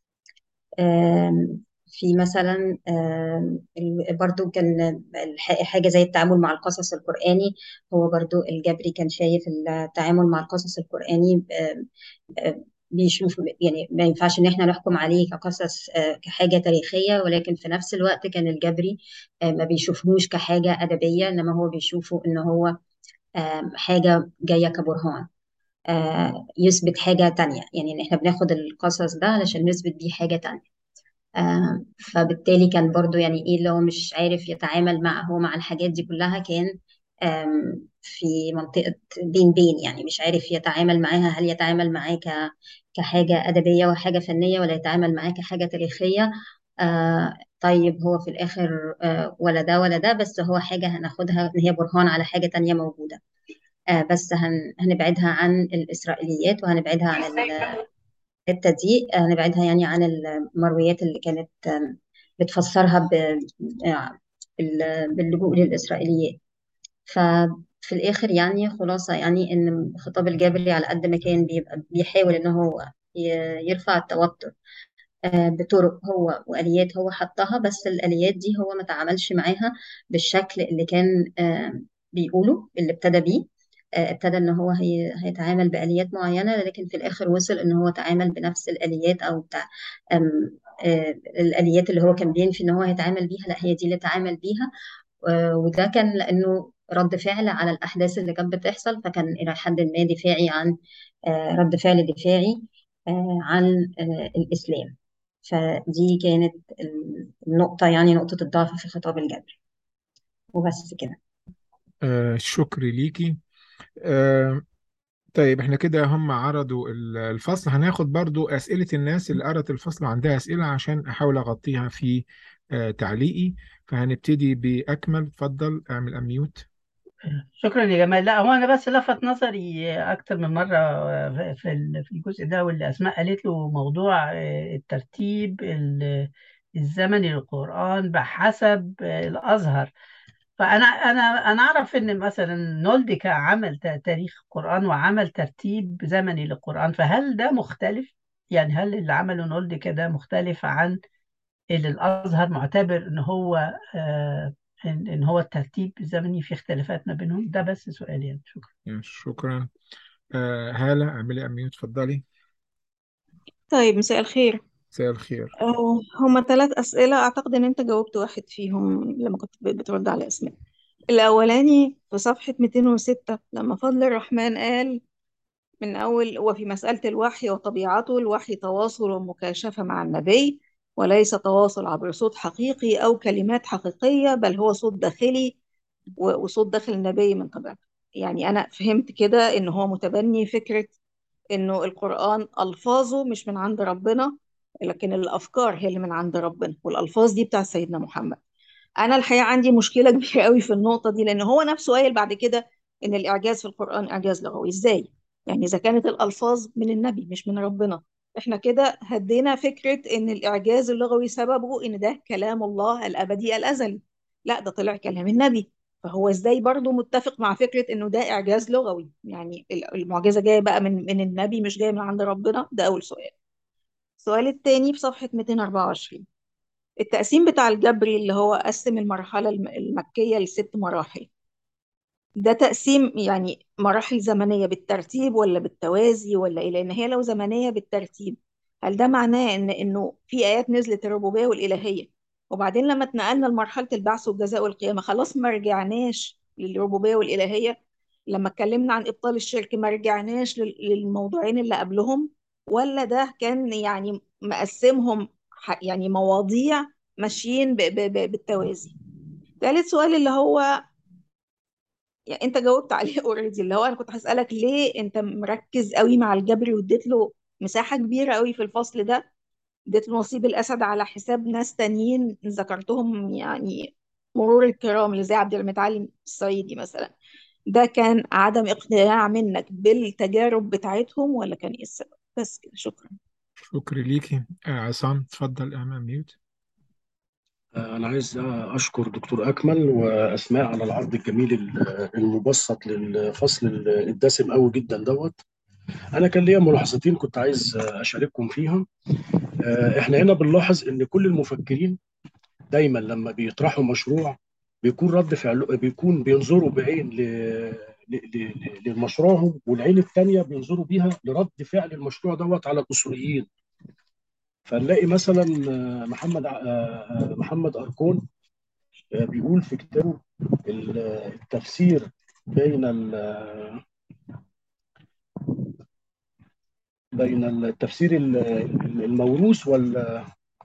آم، في مثلا آم، ال- برضو كان الح- حاجة زي التعامل مع القصص القرآني هو برضو الجبري كان شايف التعامل مع القصص القرآني آم، آم، بيشوف يعني ما ينفعش ان احنا نحكم عليه كقصص آه، كحاجة تاريخية ولكن في نفس الوقت كان الجبري آه، ما بيشوفهوش كحاجة أدبية انما هو بيشوفه ان هو آم، حاجة جاية كبرهان آه، يثبت حاجة تانية يعني ان احنا بناخد القصص ده علشان نثبت بيه حاجة تانية آه، فبالتالي كان برضو يعني ايه اللي هو مش عارف يتعامل مع هو مع الحاجات دي كلها كان آم، في منطقة بين بين يعني مش عارف يتعامل معاها هل يتعامل معاه ك- كحاجة أدبية وحاجة فنية ولا يتعامل معاه كحاجة تاريخية آه طيب هو في الآخر آه ولا ده ولا ده بس هو حاجة هناخدها إن هي برهان على حاجة تانية موجودة آه بس هن هنبعدها عن الإسرائيليات وهنبعدها عن الحتة دي آه، نبعدها يعني عن المرويات اللي كانت آم، بتفسرها ب- آه، بال- باللجوء للإسرائيليات ففي الآخر يعني خلاصة يعني إن خطاب الجبري على قد ما كان بيبقى بيحاول إن هو ي- يرفع التوتر آه، بطرق هو وآليات هو حطها بس الآليات دي هو ما تعاملش معاها بالشكل اللي كان آه، بيقوله اللي ابتدى بيه آه، ابتدى ان هو هي هيتعامل بآليات معينة لكن في الآخر وصل ان هو تعامل بنفس الآليات او بتاع آم، آه، الآليات اللي هو كان بينفي ان هو هيتعامل بيها لا هي دي اللي اتعامل بيها آه، وده كان لأنه رد فعل على الأحداث اللي كانت بتحصل فكان إلى حد ما دفاعي عن آه، رد فعل دفاعي آه، عن آه، الإسلام فدي كانت النقطة يعني نقطة الضعف في خطاب الجبر وبس كده آه شكري ليكي آه طيب احنا كده هم عرضوا ال- الفصل هناخد برضو أسئلة الناس اللي قرأت الفصل عندها أسئلة عشان أحاول أغطيها في آه، تعليقي فهنبتدي بأكمل اتفضل اعمل أميوت شكرا يا جمال لا هو انا بس لفت نظري اكتر من مره في ال- في الجزء ده واللي اسماء قالت له موضوع آه، الترتيب ال- الزمني للقران بحسب آه، الازهر فانا انا انا اعرف ان مثلا نولدكا عمل ت- تاريخ القران وعمل ترتيب زمني للقران فهل ده مختلف يعني هل اللي عمله نولدكا ده مختلف عن اللي الازهر معتبر ان هو آه، ان إن هو الترتيب الزمني في اختلافات ما بينهم ده بس سؤالي يعني شكرا شكرا آه، هالة اعملي أميوت اتفضلي طيب مساء الخير مساء الخير آه، هما ثلاث أسئلة أعتقد إن أنت جاوبت واحد فيهم لما كنت بترد على أسماء الأولاني في صفحة 206 لما فضل الرحمن قال من أول وفي مسألة الوحي وطبيعته الوحي تواصل ومكاشفة مع النبي وليس تواصل عبر صوت حقيقي أو كلمات حقيقية بل هو صوت داخلي و- وصوت داخل النبي من طبيعته يعني أنا فهمت كده إن هو متبني فكرة إنه القرآن ألفاظه مش من عند ربنا لكن الأفكار هي اللي من عند ربنا والألفاظ دي بتاع سيدنا محمد أنا الحقيقة عندي مشكلة كبيرة قوي في النقطة دي لأن هو نفسه قايل بعد كده إن الإعجاز في القرآن إعجاز لغوي إزاي؟ يعني إذا كانت الألفاظ من النبي مش من ربنا إحنا كده هدينا فكرة إن الإعجاز اللغوي سببه إن ده كلام الله الأبدي الأزلي لا ده طلع كلام النبي فهو ازاي برضه متفق مع فكرة انه ده اعجاز لغوي يعني المعجزة جاية بقى من من النبي مش جاية من عند ربنا ده اول سؤال السؤال التاني في صفحة 224 التقسيم بتاع الجبري اللي هو قسم المرحلة الم- المكية لست مراحل ده تقسيم يعني مراحل زمنية بالترتيب ولا بالتوازي ولا ايه لان هي لو زمنية بالترتيب هل ده معناه ان انه في ايات نزلت الربوبية والالهية وبعدين لما اتنقلنا لمرحلة البعث والجزاء والقيامة خلاص ما رجعناش للربوبية والالهية لما اتكلمنا عن ابطال الشرك ما رجعناش لل- للموضوعين اللي قبلهم ولا ده كان يعني مقسمهم ح- يعني مواضيع ماشيين ب- ب- ب- بالتوازي ثالث سؤال اللي هو يعني انت جاوبت عليه اوريدي اللي هو انا كنت هسألك ليه انت مركز قوي مع الجبري واديت له مساحة كبيرة قوي في الفصل ده اديت له نصيب الاسد على حساب ناس تانيين ذكرتهم يعني مرور الكرام اللي زي عبد المتعلم الصعيدي مثلا ده كان عدم اقتناع منك بالتجارب بتاعتهم ولا كان ايه السبب بس كده شكرا شكرا ليكي آه، عصام اتفضل اعمل أميوت أنا عايز أشكر دكتور أكمل وأسماء على العرض الجميل ال- المبسط للفصل الدسم قوي جدا دوت أنا كان ليا ملاحظتين كنت عايز أشارككم فيها إحنا هنا بنلاحظ إن كل المفكرين دايما لما بيطرحوا مشروع بيكون رد فعل بيكون بينظروا بعين ل... ل... ل... لمشروعهم والعين الثانيه بينظروا بيها لرد فعل المشروع دوت على الاصوليين فنلاقي مثلا محمد ع- محمد أركون بيقول في كتابه التفسير بين ال- بين التفسير ال- الموروث وال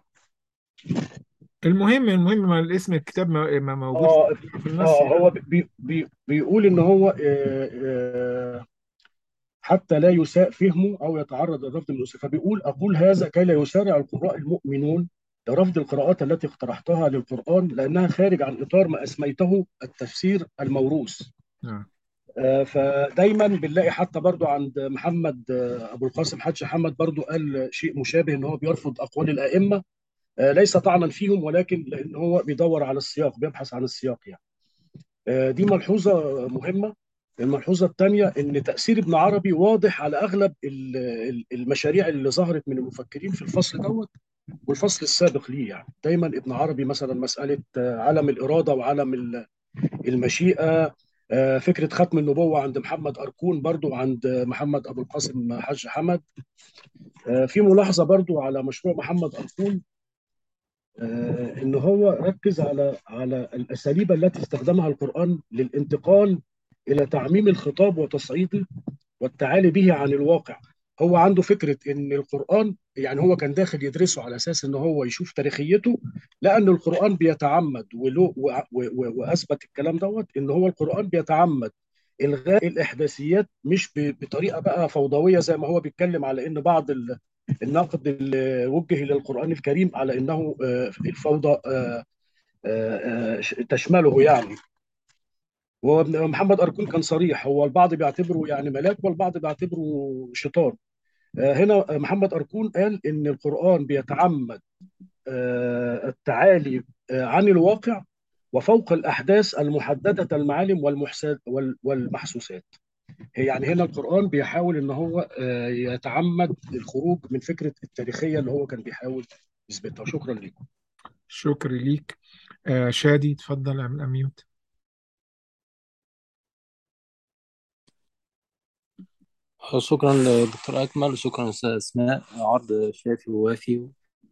المهم المهم ما الاسم الكتاب ما ما موجود اه في النص اه يعني هو بي بي بيقول ان هو آه، آه، حتى لا يساء فهمه او يتعرض للرفض من الاسره فبيقول اقول هذا كي لا يسارع القراء المؤمنون لرفض القراءات التي اقترحتها للقران لانها خارج عن اطار ما اسميته التفسير الموروث نعم آه، فدايما بنلاقي حتى برضو عند محمد آه، ابو القاسم حاج حمد برضو قال شيء مشابه ان هو بيرفض اقوال الائمه آه، ليس طعنا فيهم ولكن لان هو بيدور على السياق بيبحث عن السياق يعني آه، دي ملحوظه مهمه الملحوظه الثانيه ان تاثير ابن عربي واضح على اغلب ال- ال- المشاريع اللي ظهرت من المفكرين في الفصل دوت والفصل السابق ليه يعني دايما ابن عربي مثلا مساله آه، علم الاراده وعلم ال- المشيئه آه، فكره ختم النبوه عند محمد اركون برضو عند محمد ابو القاسم حاج حمد آه، في ملاحظه برضو على مشروع محمد اركون آه، ان هو ركز على على الاساليب التي استخدمها القران للانتقال الى تعميم الخطاب وتصعيده والتعالي به عن الواقع هو عنده فكره ان القران يعني هو كان داخل يدرسه على اساس ان هو يشوف تاريخيته لان القران بيتعمد وله و- و- و- واثبت الكلام دوت ان هو القران بيتعمد الغاء الاحداثيات مش ب- بطريقه بقى فوضويه زي ما هو بيتكلم على ان بعض ال- النقد اللي وجه للقران الكريم على انه آه، الفوضى آه، آه، آه، تشمله يعني ومحمد أركون كان صريح هو البعض بيعتبره يعني ملاك والبعض بيعتبره شيطان آه، هنا محمد أركون قال إن القرآن بيتعمد آه، التعالي آه، عن الواقع وفوق الأحداث المحددة المعالم والمحساد وال- والمحسوسات يعني هنا القرآن بيحاول إن هو آه، يتعمد الخروج من فكرة التاريخية اللي هو كان بيحاول يثبتها شكرا لكم شكر ليك آه شادي اتفضل اعمل اميوت شكرا لدكتور أكمل وشكرا أستاذ أسماء عرض شافي ووافي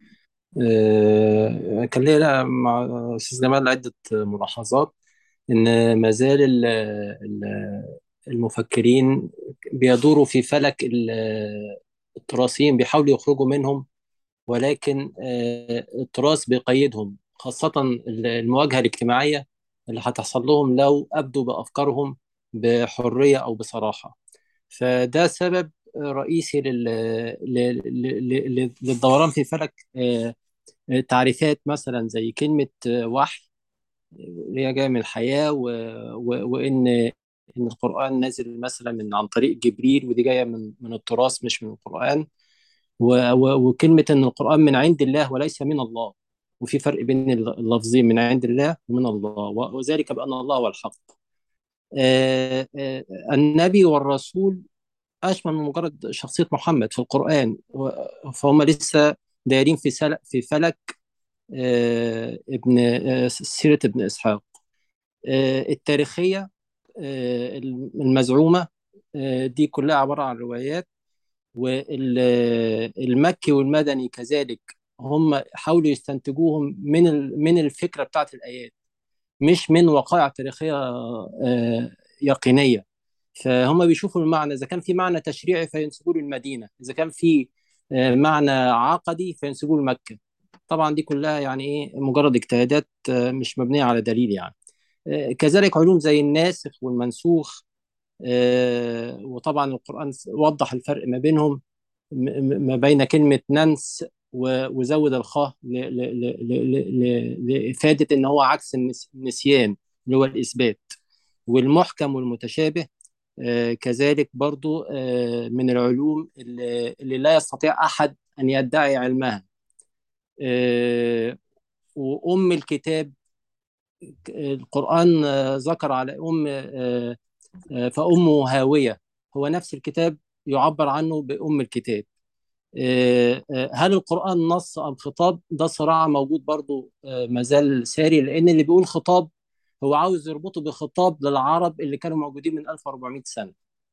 آه، كان ليا مع أستاذ جمال عدة ملاحظات إن ما زال ال- ال- المفكرين بيدوروا في فلك ال- التراثيين بيحاولوا يخرجوا منهم ولكن آه، التراث بيقيدهم خاصة المواجهة الاجتماعية اللي هتحصل لهم لو أبدوا بأفكارهم بحرية أو بصراحة فده سبب رئيسي لل... لل... لل... للدوران في فلك آه، تعريفات مثلا زي كلمة آه، وحي اللي هي جاية من الحياة و... و... وإن إن القرآن نازل مثلا من عن طريق جبريل ودي جاية من من التراث مش من القرآن و... و... وكلمة إن القرآن من عند الله وليس من الله وفي فرق بين اللفظين من عند الله ومن الله و- وذلك بأن الله هو الحق آه، آه، النبي والرسول أشمل من مجرد شخصية محمد في القرآن و- فهم لسه دايرين في سل... في فلك آه، ابن آه، سيرة ابن إسحاق آه، التاريخية آه، المزعومة آه، دي كلها عبارة عن روايات والمكي والمدني كذلك هم حاولوا يستنتجوهم من ال- من الفكرة بتاعت الآيات مش من وقائع تاريخية آه، يقينية فهم بيشوفوا المعنى إذا كان في معنى تشريعي فينسبوه للمدينة إذا كان في آه، معنى عقدي فينسبوه لمكة طبعا دي كلها يعني إيه مجرد اجتهادات آه، مش مبنية على دليل يعني آه، كذلك علوم زي الناسخ والمنسوخ آه، وطبعا القرآن وضح الفرق ما بينهم م- م- ما بين كلمة ننس و- وزود الخاء ل- ل- ل- ل- ل- لإفادة إن هو عكس النس- النسيان اللي هو الإثبات والمحكم والمتشابه آه، كذلك برضو آه، من العلوم اللي اللي لا يستطيع أحد أن يدعي علمها آه، وأم الكتاب القرآن آه، ذكر على أم آه، آه، فأمه هاوية هو نفس الكتاب يعبر عنه بأم الكتاب آه، آه، هل القرآن نص أم خطاب ده صراع موجود برضو آه، مازال ساري لأن اللي بيقول خطاب هو عاوز يربطه بخطاب للعرب اللي كانوا موجودين من 1400 سنة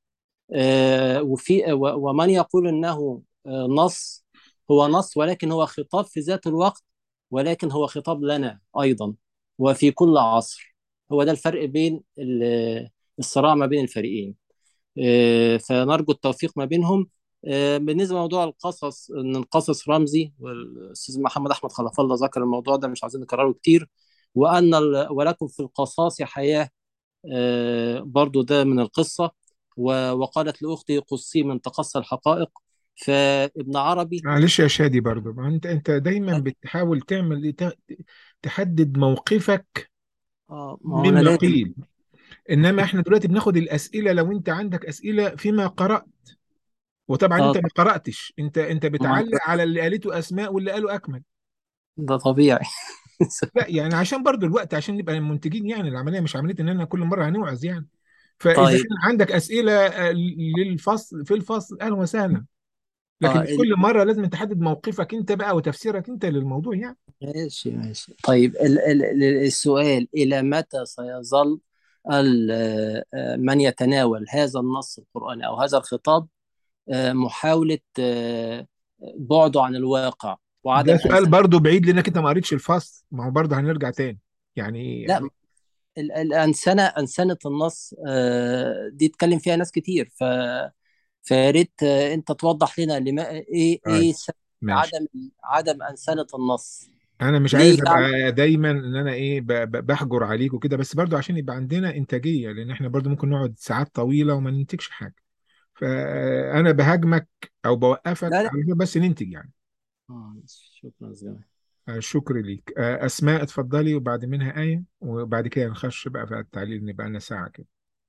آه، وفي و- ومن يقول انه آه، نص هو نص ولكن هو خطاب في ذات الوقت ولكن هو خطاب لنا ايضا وفي كل عصر هو ده الفرق بين ال- الصراع ما بين الفريقين آه، فنرجو التوفيق ما بينهم آه، بالنسبه لموضوع القصص ان القصص رمزي والاستاذ محمد احمد خلف الله ذكر الموضوع ده مش عايزين نكرره كتير وان ال- ولكم في القصاص حياه آه، برضو ده من القصة و- وقالت لأختي قصي من تقصى الحقائق فابن عربي معلش يا شادي برضو ما انت انت دايما بتحاول تعمل إيه؟ ت- تحدد موقفك اه ما هو انا مما لازم قيل انما احنا دلوقتي بناخد الاسئله لو انت عندك اسئله فيما قرات وطبعا اه انت ما قراتش انت انت ما بتعلق على اللي قالته اسماء واللي قاله اكمل ده طبيعي لا يعني عشان برضو الوقت عشان نبقى منتجين يعني العمليه مش عمليه ان انا كل مره هنوعظ يعني فاذا طيب كان عندك اسئله آه، للفصل في الفصل اهلا وسهلا لكن اه مش ال- كل مره لازم تحدد موقفك انت بقى وتفسيرك انت للموضوع يعني ماشي ماشي طيب ال ال ال- السؤال إلى متى سيظل ال- آه، من يتناول هذا النص القرآني أو هذا الخطاب آه، محاولة آه، بعده عن الواقع ده وعدم سؤال أنساب برضو بعيد لانك انت ما قريتش الفصل ما هو برضو هنرجع تاني يعني لا ال- الأنسنة أنسنة النص آه، دي اتكلم فيها ناس كتير ف فيا ريت آه، أنت توضح لنا لما إيه طيب إيه سبب ماشي عدم عدم أنسنة النص انا مش ليه عايز يعني ابقى دايما ان انا ايه ب- ب- بحجر عليك وكده بس برضو عشان يبقى عندنا انتاجيه لان احنا برضو ممكن نقعد ساعات طويله وما ننتجش حاجه فانا بهاجمك او بوقفك لا لا علشان بس ننتج يعني آه، شكرا زمان آه، شكر ليك آه، اسماء اتفضلي وبعد منها ايه وبعد كده نخش بقى في التعليل نبقى لنا ساعه كده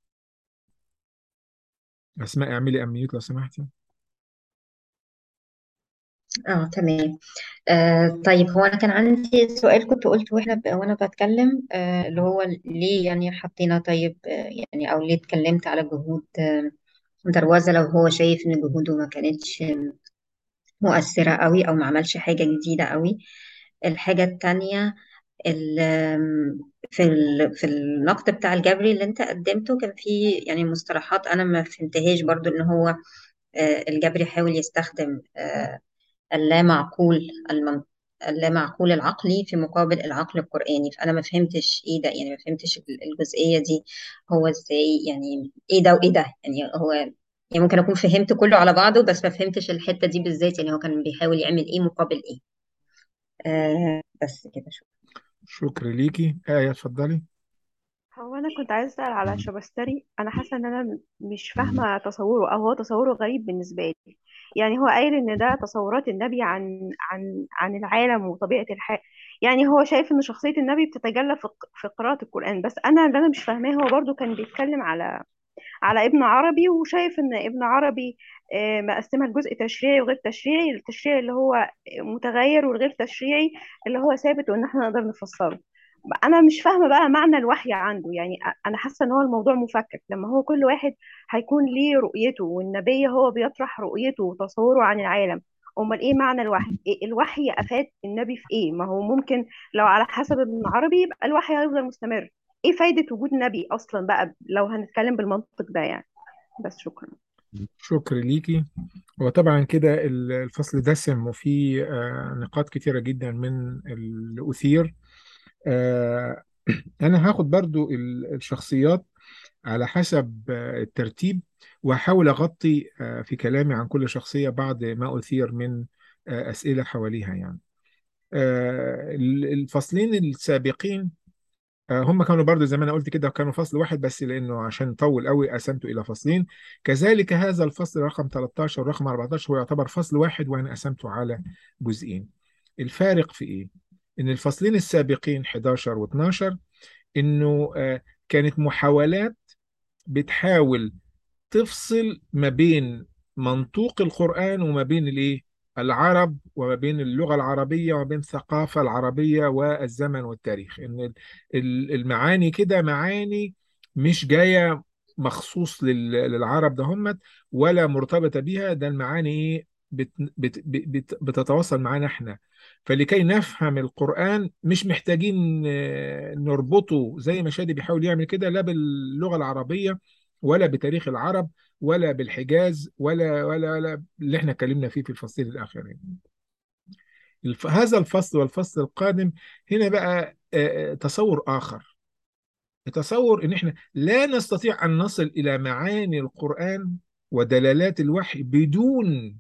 اسماء اعملي اميوت لو سمحتي اه تمام آه طيب هو انا كان عندي سؤال كنت قلته واحنا ب... وانا بتكلم آه اللي هو ليه يعني حطينا طيب آه يعني او ليه اتكلمت على جهود آه دروازة لو هو شايف ان جهوده ما كانتش مؤثرة قوي او ما عملش حاجة جديدة قوي الحاجة التانية ال- آم، في ال... في النقد بتاع الجبري اللي انت قدمته كان فيه يعني مصطلحات انا ما فهمتهاش برضو ان هو آه الجبري حاول يستخدم آه اللا معقول المن... اللا معقول العقلي في مقابل العقل القرآني فأنا ما فهمتش إيه ده يعني ما فهمتش الجزئية دي هو إزاي يعني إيه ده وإيه ده يعني هو يعني ممكن أكون فهمت كله على بعضه بس ما فهمتش الحتة دي بالذات يعني هو كان بيحاول يعمل إيه مقابل إيه آه بس كده شو شكر ليكي ايه اتفضلي هو انا كنت عايزه اسال على شبستري انا حاسه ان انا م- مش فاهمه تصوره او هو تصوره غريب بالنسبه لي يعني هو قايل ان ده تصورات النبي عن عن عن العالم وطبيعه الحياه يعني هو شايف ان شخصيه النبي بتتجلى في ق- في قراءه القران بس انا اللي انا مش فاهماه هو برضو كان بيتكلم على على ابن عربي وشايف ان ابن عربي آه، مقسمها لجزء تشريعي وغير تشريعي التشريعي اللي هو متغير والغير تشريعي اللي هو ثابت وان احنا نقدر نفسره انا مش فاهمه بقى معنى الوحي عنده يعني أ- انا حاسه ان هو الموضوع مفكك لما هو كل واحد هيكون ليه رؤيته والنبي هو بيطرح رؤيته وتصوره عن العالم امال ايه معنى الوحي إيه الوحي افاد النبي في ايه ما هو ممكن لو على حسب ابن عربي يبقى الوحي هيفضل مستمر ايه فايده وجود نبي اصلا بقى لو هنتكلم بالمنطق ده يعني بس شكرا شكر ليكي وطبعا كده ال- الفصل دسم وفيه آه، نقاط كتيرة جدا من الأثير آه، أنا هاخد برضو ال- الشخصيات على حسب آه، الترتيب وهحاول أغطي آه، في كلامي عن كل شخصية بعد ما أثير من آه، أسئلة حواليها يعني آه، ال- الفصلين السابقين آه، هم كانوا برضو زي ما انا قلت كده كانوا فصل واحد بس لانه عشان طول قوي قسمته الى فصلين كذلك هذا الفصل رقم 13 ورقم 14 هو يعتبر فصل واحد وانا قسمته على جزئين الفارق في ايه ان الفصلين السابقين 11 و12 انه آه، كانت محاولات بتحاول تفصل ما بين منطوق القرآن وما بين الايه العرب وما بين اللغة العربية وما بين الثقافة العربية والزمن والتاريخ ان ال- ال- المعاني كده معاني مش جاية مخصوص لل- للعرب ده هم ولا مرتبطة بيها ده المعاني ايه بت بت بت بتتواصل معانا احنا فلكي نفهم القرآن مش محتاجين آه، نربطه زي ما شادي بيحاول يعمل كده لا باللغة العربية ولا بتاريخ العرب ولا بالحجاز ولا ولا ولا اللي احنا اتكلمنا فيه في الفصلين الاخرين الف... هذا الفصل والفصل القادم هنا بقى آه، آه، تصور اخر تصور ان احنا لا نستطيع ان نصل الى معاني القرآن ودلالات الوحي بدون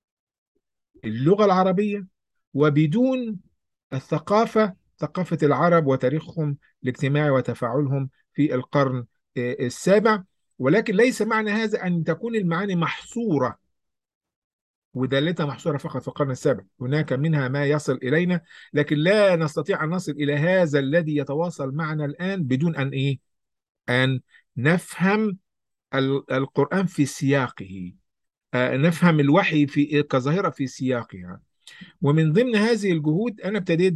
اللغة العربية وبدون الثقافة ثقافة العرب وتاريخهم الاجتماعي وتفاعلهم في القرن آه، السابع ولكن ليس معنى هذا أن تكون المعاني محصورة ودلالتها محصورة فقط في القرن السابع هناك منها ما يصل إلينا لكن لا نستطيع أن نصل إلى هذا الذي يتواصل معنا الآن بدون أن إيه أن نفهم ال- القرآن في سياقه آه، نفهم الوحي في كظاهرة في سياقها ومن ضمن هذه الجهود أنا ابتديت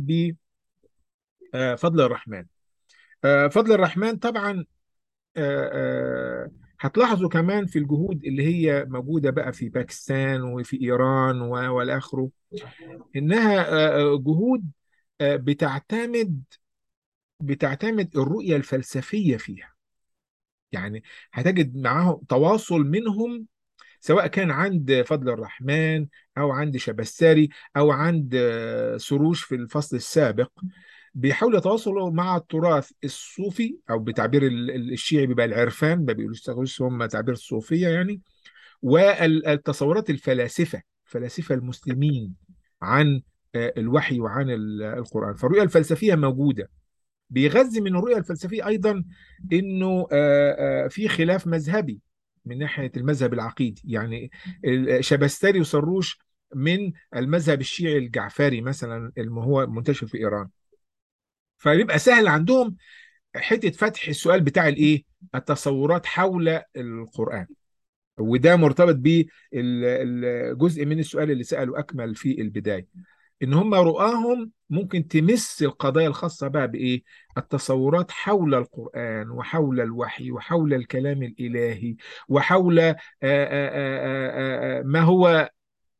بفضل الرحمن آه، فضل الرحمن طبعا آه، آه، هتلاحظوا كمان في الجهود اللي هي موجودة بقى في باكستان وفي إيران و- والآخره إنها آه، آه، جهود آه، بتعتمد بتعتمد الرؤية الفلسفية فيها يعني هتجد معاهم تواصل منهم سواء كان عند فضل الرحمن أو عند شبستاري أو عند آه، سروش في الفصل السابق بيحاولوا يتواصلوا مع التراث الصوفي او بتعبير ال- ال- الشيعي بيبقى العرفان ما بيستخدموش هم تعبير الصوفيه يعني والتصورات الفلاسفه الفلاسفه المسلمين عن آه، الوحي وعن ال- القرآن فالرؤية الفلسفية موجودة بيغذي من الرؤية الفلسفية أيضا إنه آه، آه، في خلاف مذهبي من ناحية المذهب العقيدي يعني ال- شبستري وسروش من المذهب الشيعي الجعفري مثلا اللي هو منتشر في إيران فيبقى سهل عندهم حتة فتح السؤال بتاع الإيه التصورات حول القرآن وده مرتبط بالجزء من السؤال اللي سأله أكمل في البداية إن هم رؤاهم ممكن تمس القضايا الخاصة بقى بإيه التصورات حول القرآن وحول الوحي وحول الكلام الإلهي وحول آآ آآ آآ آآ ما هو آآ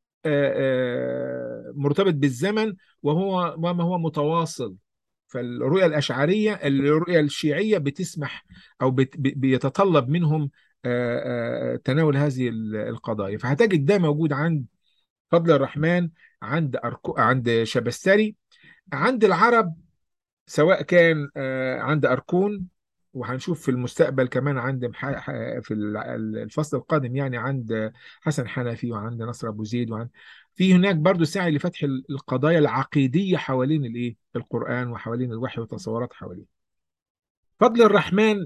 آآ مرتبط بالزمن وهو وما هو متواصل فالرؤية الأشعرية الرؤية الشيعية بتسمح أو بت بيتطلب منهم آآ آآ تناول هذه القضايا فهتجد ده موجود عند فضل الرحمن عند أركو عند شبستري عند العرب سواء كان آه، عند أركون وهنشوف في المستقبل كمان عند مح- ح- في ال- الفصل القادم يعني عند حسن حنفي وعند نصر أبو زيد وعند في هناك برضو سعي لفتح ال- القضايا العقيدية حوالين الإيه القرآن وحوالين الوحي والتصورات حواليه فضل الرحمن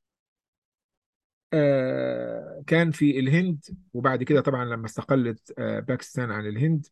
آه، كان في الهند وبعد كده طبعا لما استقلت آه، باكستان عن الهند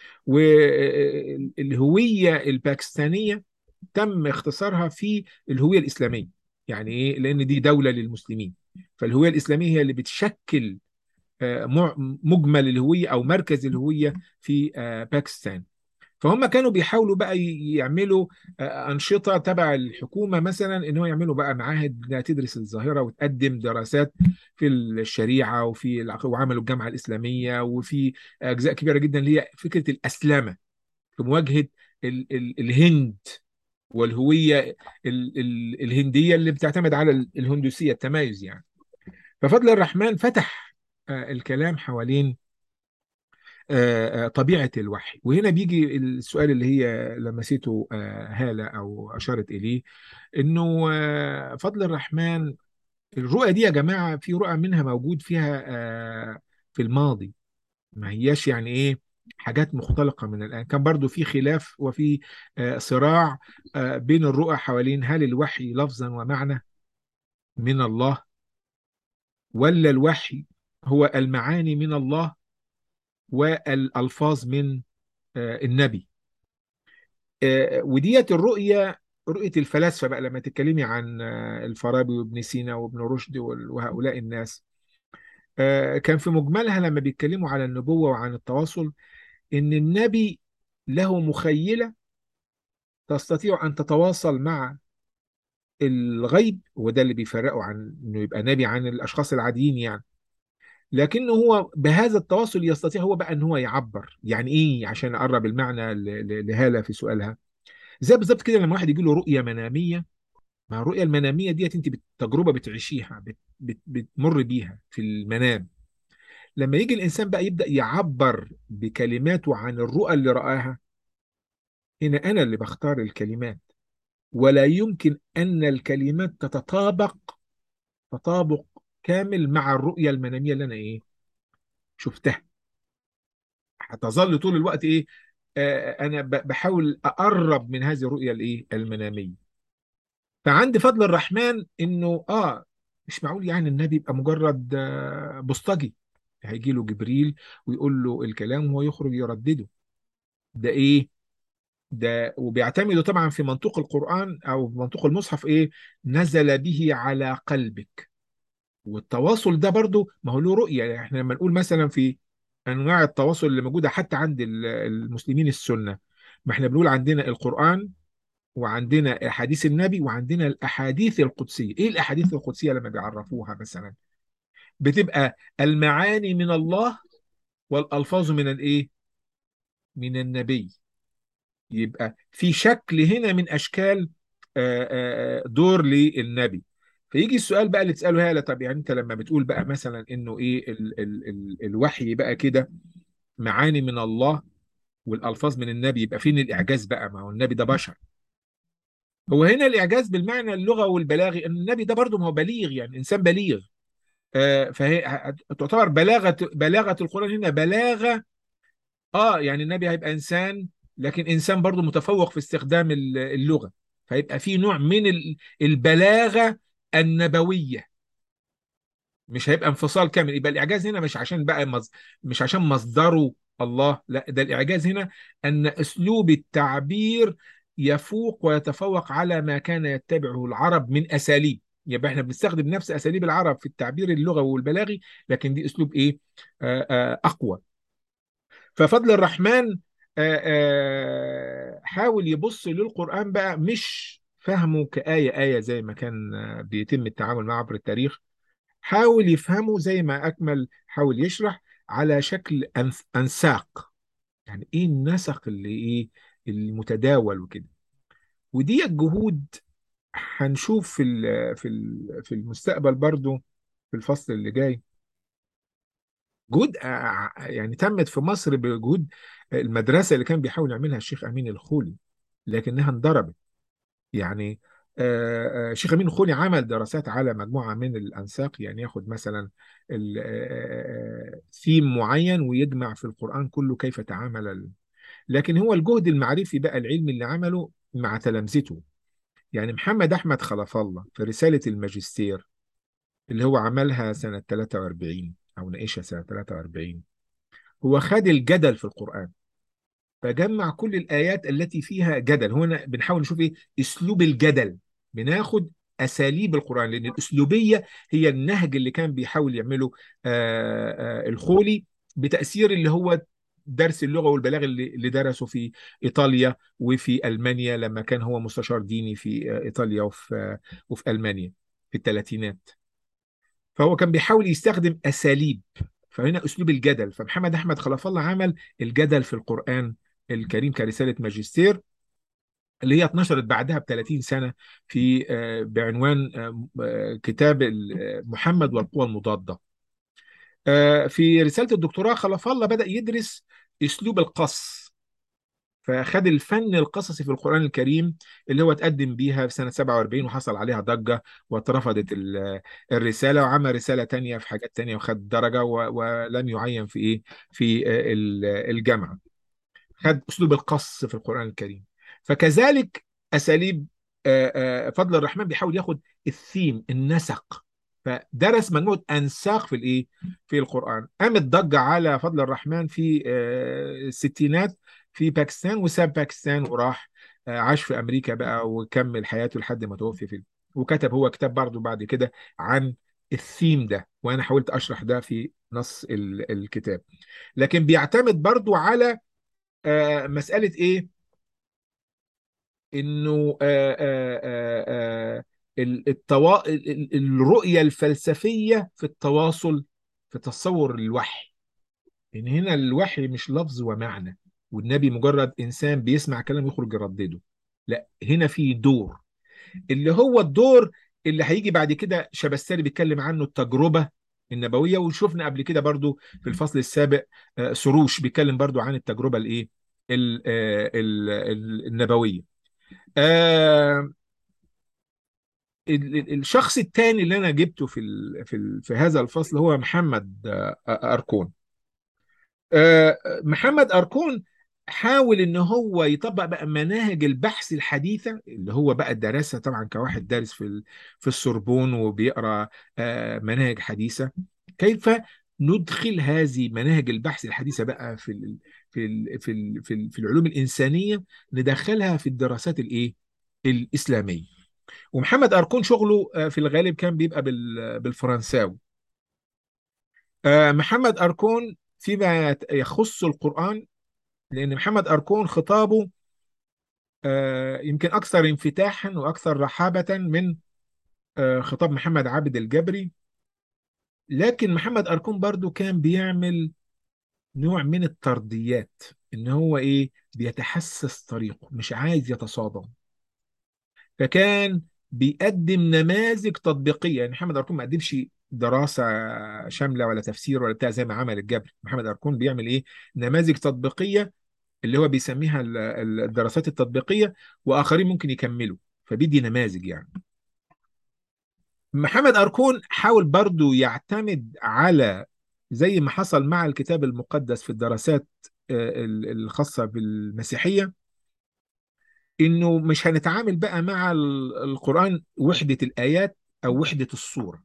والهوية الباكستانية تم اختصارها في الهوية الإسلامية يعني إيه؟ لأن دي دولة للمسلمين فالهوية الإسلامية هي اللي بتشكل آه، مع- مجمل الهوية أو مركز الهوية في آه، باكستان فهم كانوا بيحاولوا بقى ي- يعملوا آه، أنشطة تبع الحكومة مثلا إن هو يعملوا بقى معاهد إنها تدرس الظاهرة وتقدم دراسات في الشريعة وفي العق- وعملوا الجامعة الإسلامية وفي أجزاء كبيرة جدا اللي هي فكرة الأسلمة في مواجهة ال ال الهند والهوية ال ال الهندية اللي بتعتمد على ال- الهندوسية التمايز يعني ففضل الرحمن فتح آه، الكلام حوالين آه، آه، طبيعة الوحي وهنا بيجي السؤال اللي هي لمسته آه، هالة أو أشارت إليه إنه آه، فضل الرحمن الرؤى دي يا جماعة في رؤى منها موجود فيها آه، في الماضي ما هياش يعني إيه حاجات مختلقة من الآن كان برضو في خلاف وفي آه، صراع آه، بين الرؤى حوالين هل الوحي لفظا ومعنى من الله ولا الوحي هو المعاني من الله والألفاظ من آه، النبي آه، وديت الرؤية رؤية الفلاسفة بقى لما تتكلمي عن آه، الفارابي وابن سينا وابن رشد وال- وهؤلاء الناس آه، كان في مجملها لما بيتكلموا على النبوة وعن التواصل إن النبي له مخيلة تستطيع أن تتواصل مع الغيب وده اللي بيفرقه عن إنه يبقى نبي عن الأشخاص العاديين يعني لكنه هو بهذا التواصل يستطيع هو بقى ان هو يعبر يعني ايه عشان اقرب المعنى ل- ل- لهالة في سؤالها زي بالظبط كده لما واحد يجي له رؤية منامية مع الرؤية المنامية ديت انت بت- تجربة بتعيشيها بت بت بتمر بيها في المنام لما يجي الانسان بقى يبدأ يعبر بكلماته عن الرؤى اللي رآها هنا انا اللي بختار الكلمات ولا يمكن ان الكلمات تتطابق تطابق كامل مع الرؤية المنامية اللي انا ايه شفتها هتظل طول الوقت ايه آه انا ب- بحاول اقرب من هذه الرؤيه الايه المناميه فعند فضل الرحمن انه اه مش معقول يعني النبي يبقى مجرد آه بوسطجي هيجي له جبريل ويقول له الكلام وهو يخرج يردده ده ايه ده وبيعتمدوا طبعا في منطوق القرآن او منطوق المصحف ايه نزل به على قلبك والتواصل ده برضو ما هو له رؤية يعني احنا لما نقول مثلا في انواع التواصل اللي موجودة حتى عند ال- المسلمين السنة ما احنا بنقول عندنا القرآن وعندنا احاديث النبي وعندنا الاحاديث القدسية ايه الاحاديث القدسية لما بيعرفوها مثلا بتبقى المعاني من الله والالفاظ من الايه من النبي يبقى في شكل هنا من اشكال آه، آه، آه، دور للنبي فيجي السؤال بقى اللي تساله هاله طب يعني انت لما بتقول بقى مثلا انه ايه ال ال ال الوحي بقى كده معاني من الله والالفاظ من النبي يبقى فين الاعجاز بقى ما هو النبي ده بشر هو هنا الاعجاز بالمعنى اللغه والبلاغي ان النبي ده برضه ما هو بليغ يعني انسان بليغ آه، فهي ه- تعتبر بلاغه بلاغه القران هنا بلاغه اه يعني النبي هيبقى انسان لكن انسان برضو متفوق في استخدام ال- اللغه فيبقى في نوع من ال- البلاغه النبويه مش هيبقى انفصال كامل يبقى الاعجاز هنا مش عشان بقى مص... مش عشان مصدره الله لا ده الاعجاز هنا ان اسلوب التعبير يفوق ويتفوق على ما كان يتبعه العرب من اساليب يبقى احنا بنستخدم نفس اساليب العرب في التعبير اللغوي والبلاغي لكن دي اسلوب ايه آه آه اقوى ففضل الرحمن آه آه حاول يبص للقرآن بقى مش فهمه كآية آية زي ما كان آه، بيتم التعامل معه عبر التاريخ حاول يفهمه زي ما أكمل حاول يشرح على شكل أنس- أنساق يعني إيه النسق اللي إيه المتداول وكده ودي الجهود هنشوف في ال- في ال- في المستقبل برضو في الفصل اللي جاي جهود آه، يعني تمت في مصر بجهود المدرسة اللي كان بيحاول يعملها الشيخ أمين الخولي لكنها انضربت يعني آه، آه، الشيخ أمين الخولي عمل دراسات على مجموعة من الأنساق يعني ياخد مثلا ال- آه، آه، ثيم معين ويجمع في القرآن كله كيف تعامل ال- لكن هو الجهد المعرفي بقى العلمي اللي عمله مع تلامذته يعني محمد أحمد خلف الله في رسالة الماجستير اللي هو عملها سنة 43 أو ناقشها سنة 43 هو خد الجدل في القرآن فجمع كل الآيات التي فيها جدل هنا بنحاول نشوف إيه أسلوب الجدل بناخد أساليب القرآن لأن الأسلوبية هي النهج اللي كان بيحاول يعمله آه، آه، الخولي بتأثير اللي هو درس اللغة والبلاغة اللي اللي درسه في إيطاليا وفي ألمانيا لما كان هو مستشار ديني في آه، إيطاليا وفي آه، وفي ألمانيا في الثلاثينات فهو كان بيحاول يستخدم أساليب فهنا أسلوب الجدل فمحمد أحمد خلف الله عمل الجدل في القرآن الكريم كرسالة ماجستير اللي هي اتنشرت بعدها ب 30 سنة في آه، بعنوان آه، آه، كتاب ال- آه، محمد والقوى المضادة آه، في رسالة الدكتوراه خلف الله بدأ يدرس أسلوب القص فخد الفن القصصي في القرآن الكريم اللي هو اتقدم بيها في سنة 47 وحصل عليها ضجة واترفضت ال- الرسالة وعمل رسالة تانية في حاجات تانية وخد درجة و- ولم يعين في إيه في آه، ال- الجامعة خد أسلوب القص في القرآن الكريم فكذلك أساليب آه، آه، فضل الرحمن بيحاول ياخد الثيم النسق فدرس مجموعة أنساق في الإيه في القرآن قامت ضجة على فضل الرحمن في آه، الستينات في باكستان وساب باكستان وراح آه، عاش في أمريكا بقى وكمل حياته لحد ما توفي في وكتب هو كتاب برضه بعد كده عن الثيم ده وأنا حاولت أشرح ده في نص ال- الكتاب لكن بيعتمد برضه على آه، مسألة إيه؟ إنه آه، آه، آه، آه، ال- التوا... ال- ال- الرؤية الفلسفية في التواصل في تصور الوحي إن هنا الوحي مش لفظ ومعنى والنبي مجرد إنسان بيسمع كلام يخرج يردده لا هنا في دور اللي هو الدور اللي هيجي بعد كده شبستري بيتكلم عنه التجربة النبوية وشفنا قبل كده برضو في الفصل السابق آه، سروش بيتكلم برضو عن التجربة الايه ال- آه، ال- ال- النبوية آه، ال- ال- الشخص الثاني اللي انا جبته في ال- في ال- في هذا الفصل هو محمد آه، أركون آه، محمد أركون حاول ان هو يطبق بقى مناهج البحث الحديثه اللي هو بقى درسها طبعا كواحد دارس في ال- في السوربون وبيقرا آه، مناهج حديثه كيف ندخل هذه مناهج البحث الحديثه بقى في ال في ال في ال في, ال في العلوم الانسانيه ندخلها في الدراسات الايه الاسلاميه ومحمد أركون شغله آه، في الغالب كان بيبقى بال- بالفرنساوي آه، محمد أركون فيما يخص القرآن لأن محمد أركون خطابه آه، يمكن أكثر انفتاحا وأكثر رحابة من آه، خطاب محمد عابد الجبري لكن محمد أركون برضو كان بيعمل نوع من الطرديات إن هو إيه بيتحسس طريقه مش عايز يتصادم فكان بيقدم نماذج تطبيقية يعني محمد أركون ما قدمش دراسة شاملة ولا تفسير ولا بتاع زي ما عمل الجبري محمد أركون بيعمل إيه نماذج تطبيقية اللي هو بيسميها ال- ال- الدراسات التطبيقية وآخرين ممكن يكملوا فبيدي نماذج يعني محمد أركون حاول برضو يعتمد على زي ما حصل مع الكتاب المقدس في الدراسات آه، ال- الخاصة بالمسيحية إنه مش هنتعامل بقى مع ال- القرآن وحدة الآيات أو وحدة الصورة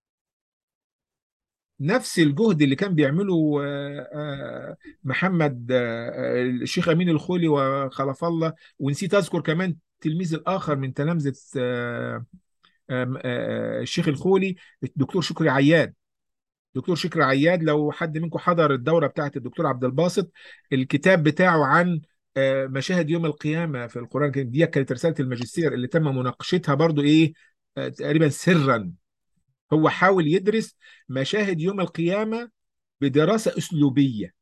نفس الجهد اللي كان بيعمله آه، آه، محمد آه، الشيخ أمين الخولي وخلف الله ونسيت أذكر كمان التلميذ الآخر من تلامذة آه، آه، آه، الشيخ الخولي الدكتور شكري عياد دكتور شكري عياد لو حد منكم حضر الدورة بتاعت الدكتور عبد الباسط الكتاب بتاعه عن آه، مشاهد يوم القيامة في القرآن الكريم دي كانت رسالة الماجستير اللي تم مناقشتها برضو ايه آه، تقريبا سرا هو حاول يدرس مشاهد يوم القيامة بدراسة أسلوبية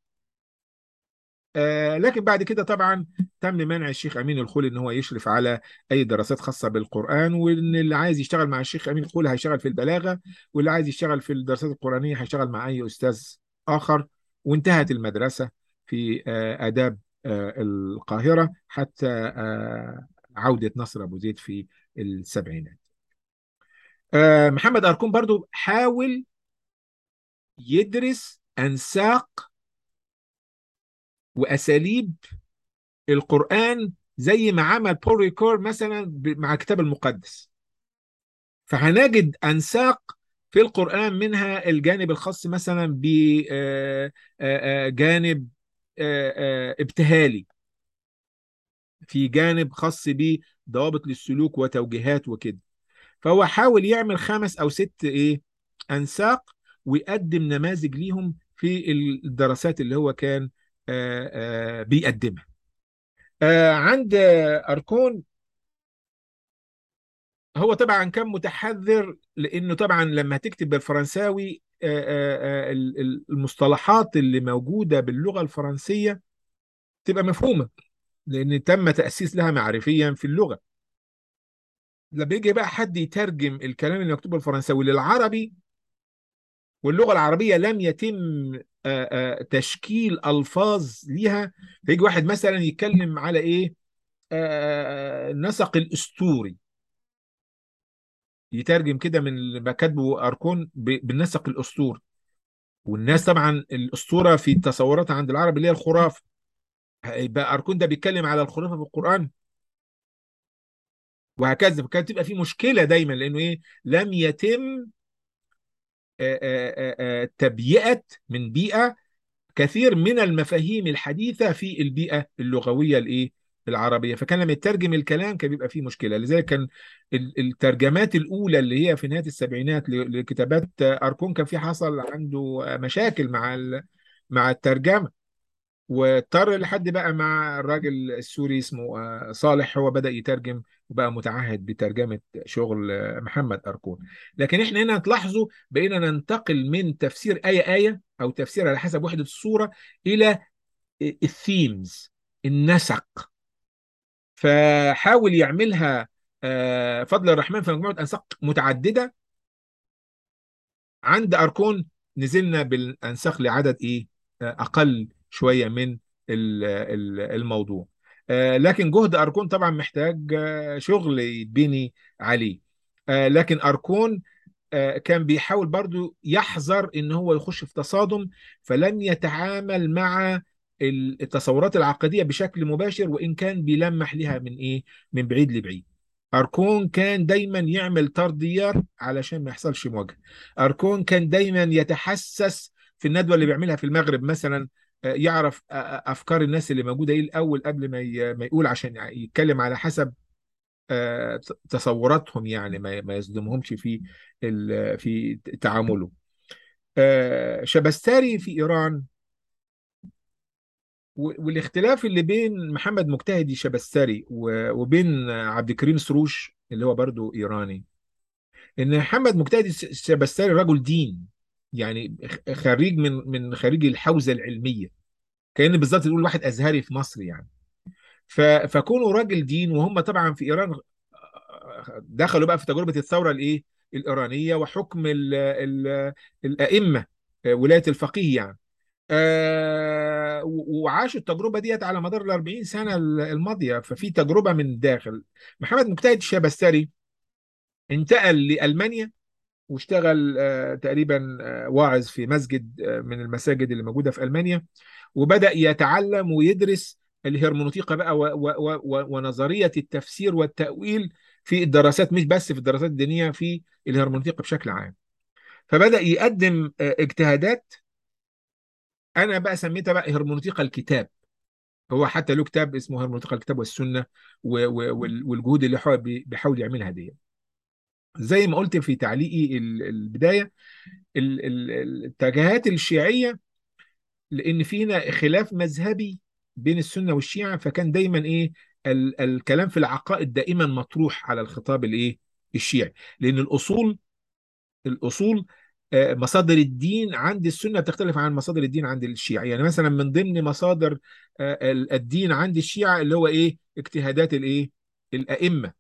آه لكن بعد كده طبعا تم منع الشيخ امين الخولي ان هو يشرف على اي دراسات خاصه بالقران وان اللي عايز يشتغل مع الشيخ امين الخولي هيشتغل في البلاغه واللي عايز يشتغل في الدراسات القرانيه هيشتغل مع اي استاذ اخر وانتهت المدرسه في آه اداب آه القاهره حتى آه عوده نصر ابو زيد في السبعينات آه محمد اركون برضو حاول يدرس انساق واساليب القرآن زي ما عمل بول ريكور مثلا ب- مع الكتاب المقدس فهنجد أنساق في القرآن منها الجانب الخاص مثلا بجانب ابتهالي في جانب خاص بضوابط للسلوك وتوجيهات وكده فهو حاول يعمل خمس أو ست إيه أنساق ويقدم نماذج ليهم في الدراسات اللي هو كان آه، آه، بيقدمها آه، عند آه، أركون هو طبعا كان متحذر لأنه طبعا لما هتكتب بالفرنساوي آه، آه، آه، ال- ال- المصطلحات اللي موجودة باللغة الفرنسية تبقى مفهومة لأن تم تأسيس لها معرفيا في اللغة لما يجي بقى حد يترجم الكلام اللي مكتوب بالفرنساوي للعربي واللغة العربية لم يتم آه، آه، تشكيل ألفاظ ليها فيجي واحد مثلا يتكلم على إيه آه، النسق الأسطوري يترجم كده من اللي ما كاتبه أركون ب- بالنسق الأسطوري والناس طبعا الأسطورة في تصوراتها عند العرب اللي هي الخرافة يبقى أركون ده بيتكلم على الخرافة في القرآن وهكذا فكانت تبقى في مشكلة دايما لأنه إيه لم يتم آه، آه، آه، آه، تبيئة من بيئة كثير من المفاهيم الحديثة في البيئة اللغوية الإيه العربية فكان لما يترجم الكلام كان بيبقى فيه مشكلة لذلك كان ال- الترجمات الأولى اللي هي في نهاية السبعينات ل- لكتابات أركون كان في حصل عنده مشاكل مع ال- مع الترجمة واضطر لحد بقى مع الراجل السوري اسمه آه، صالح هو بدأ يترجم وبقى متعهد بترجمة شغل آه، محمد أركون لكن احنا هنا تلاحظوا بقينا ننتقل من تفسير آية آية أو تفسير على حسب وحدة الصورة إلى الثيمز النسق فحاول يعملها آه، فضل الرحمن في مجموعة أنساق متعددة عند أركون نزلنا بالأنساق لعدد إيه آه، أقل شوية من ال- ال- الموضوع آه، لكن جهد أركون طبعا محتاج آه، شغل يتبني عليه آه، لكن أركون آه، كان بيحاول برضو يحذر ان هو يخش في تصادم فلم يتعامل مع التصورات العقدية بشكل مباشر وإن كان بيلمح لها من إيه من بعيد لبعيد أركون كان دايما يعمل طرديات علشان ما يحصلش مواجهة أركون كان دايما يتحسس في الندوة اللي بيعملها في المغرب مثلا آه، يعرف آه، آه، أفكار الناس اللي موجودة إيه الأول قبل ما ي- ما يقول عشان يتكلم على حسب آه، تصوراتهم يعني ما ما يصدمهمش في ال- في تعامله آه، شبستاري في إيران و- والاختلاف اللي بين محمد مجتهدي شبستري و- وبين عبد الكريم سروش اللي هو برضو إيراني إن محمد مجتهدي ش- شبستري رجل دين يعني خ- خريج من من خريج الحوزة العلمية كأن بالظبط تقول واحد أزهري في مصر يعني ف- فكونوا راجل دين وهم طبعا في إيران دخلوا بقى في تجربة الثورة الإيه الإيرانية وحكم ال ال الأئمة ولاية الفقيه يعني آه، و- وعاشوا التجربة ديت على مدار ال 40 سنة الماضية ففي تجربة من الداخل محمد مجتهد الشبستري انتقل لألمانيا واشتغل آه، تقريبا آه، واعظ في مسجد آه، من المساجد اللي موجودة في ألمانيا وبدأ يتعلم ويدرس الهرمونوطيقة بقى و و و و ونظرية التفسير والتأويل في الدراسات مش بس في الدراسات الدينية في الهرمونوطيقة بشكل عام فبدأ يقدم آه، اجتهادات أنا بقى سميتها بقى هرمونوطيقة الكتاب هو حتى له كتاب اسمه هرمونوطيقة الكتاب والسنة و- و- وال- والجهود اللي هو بي- بيحاول يعملها دي زي ما قلت في تعليقي ال- البداية ال- ال- الاتجاهات الشيعية لان في هنا خلاف مذهبي بين السنه والشيعه فكان دايما ايه ال الكلام في العقائد دائما مطروح على الخطاب الايه الشيعي لان الاصول الاصول آه، مصادر الدين عند السنه بتختلف عن مصادر الدين عند الشيعه يعني مثلا من ضمن مصادر آه، ال- الدين عند الشيعه اللي هو ايه اجتهادات الايه الائمه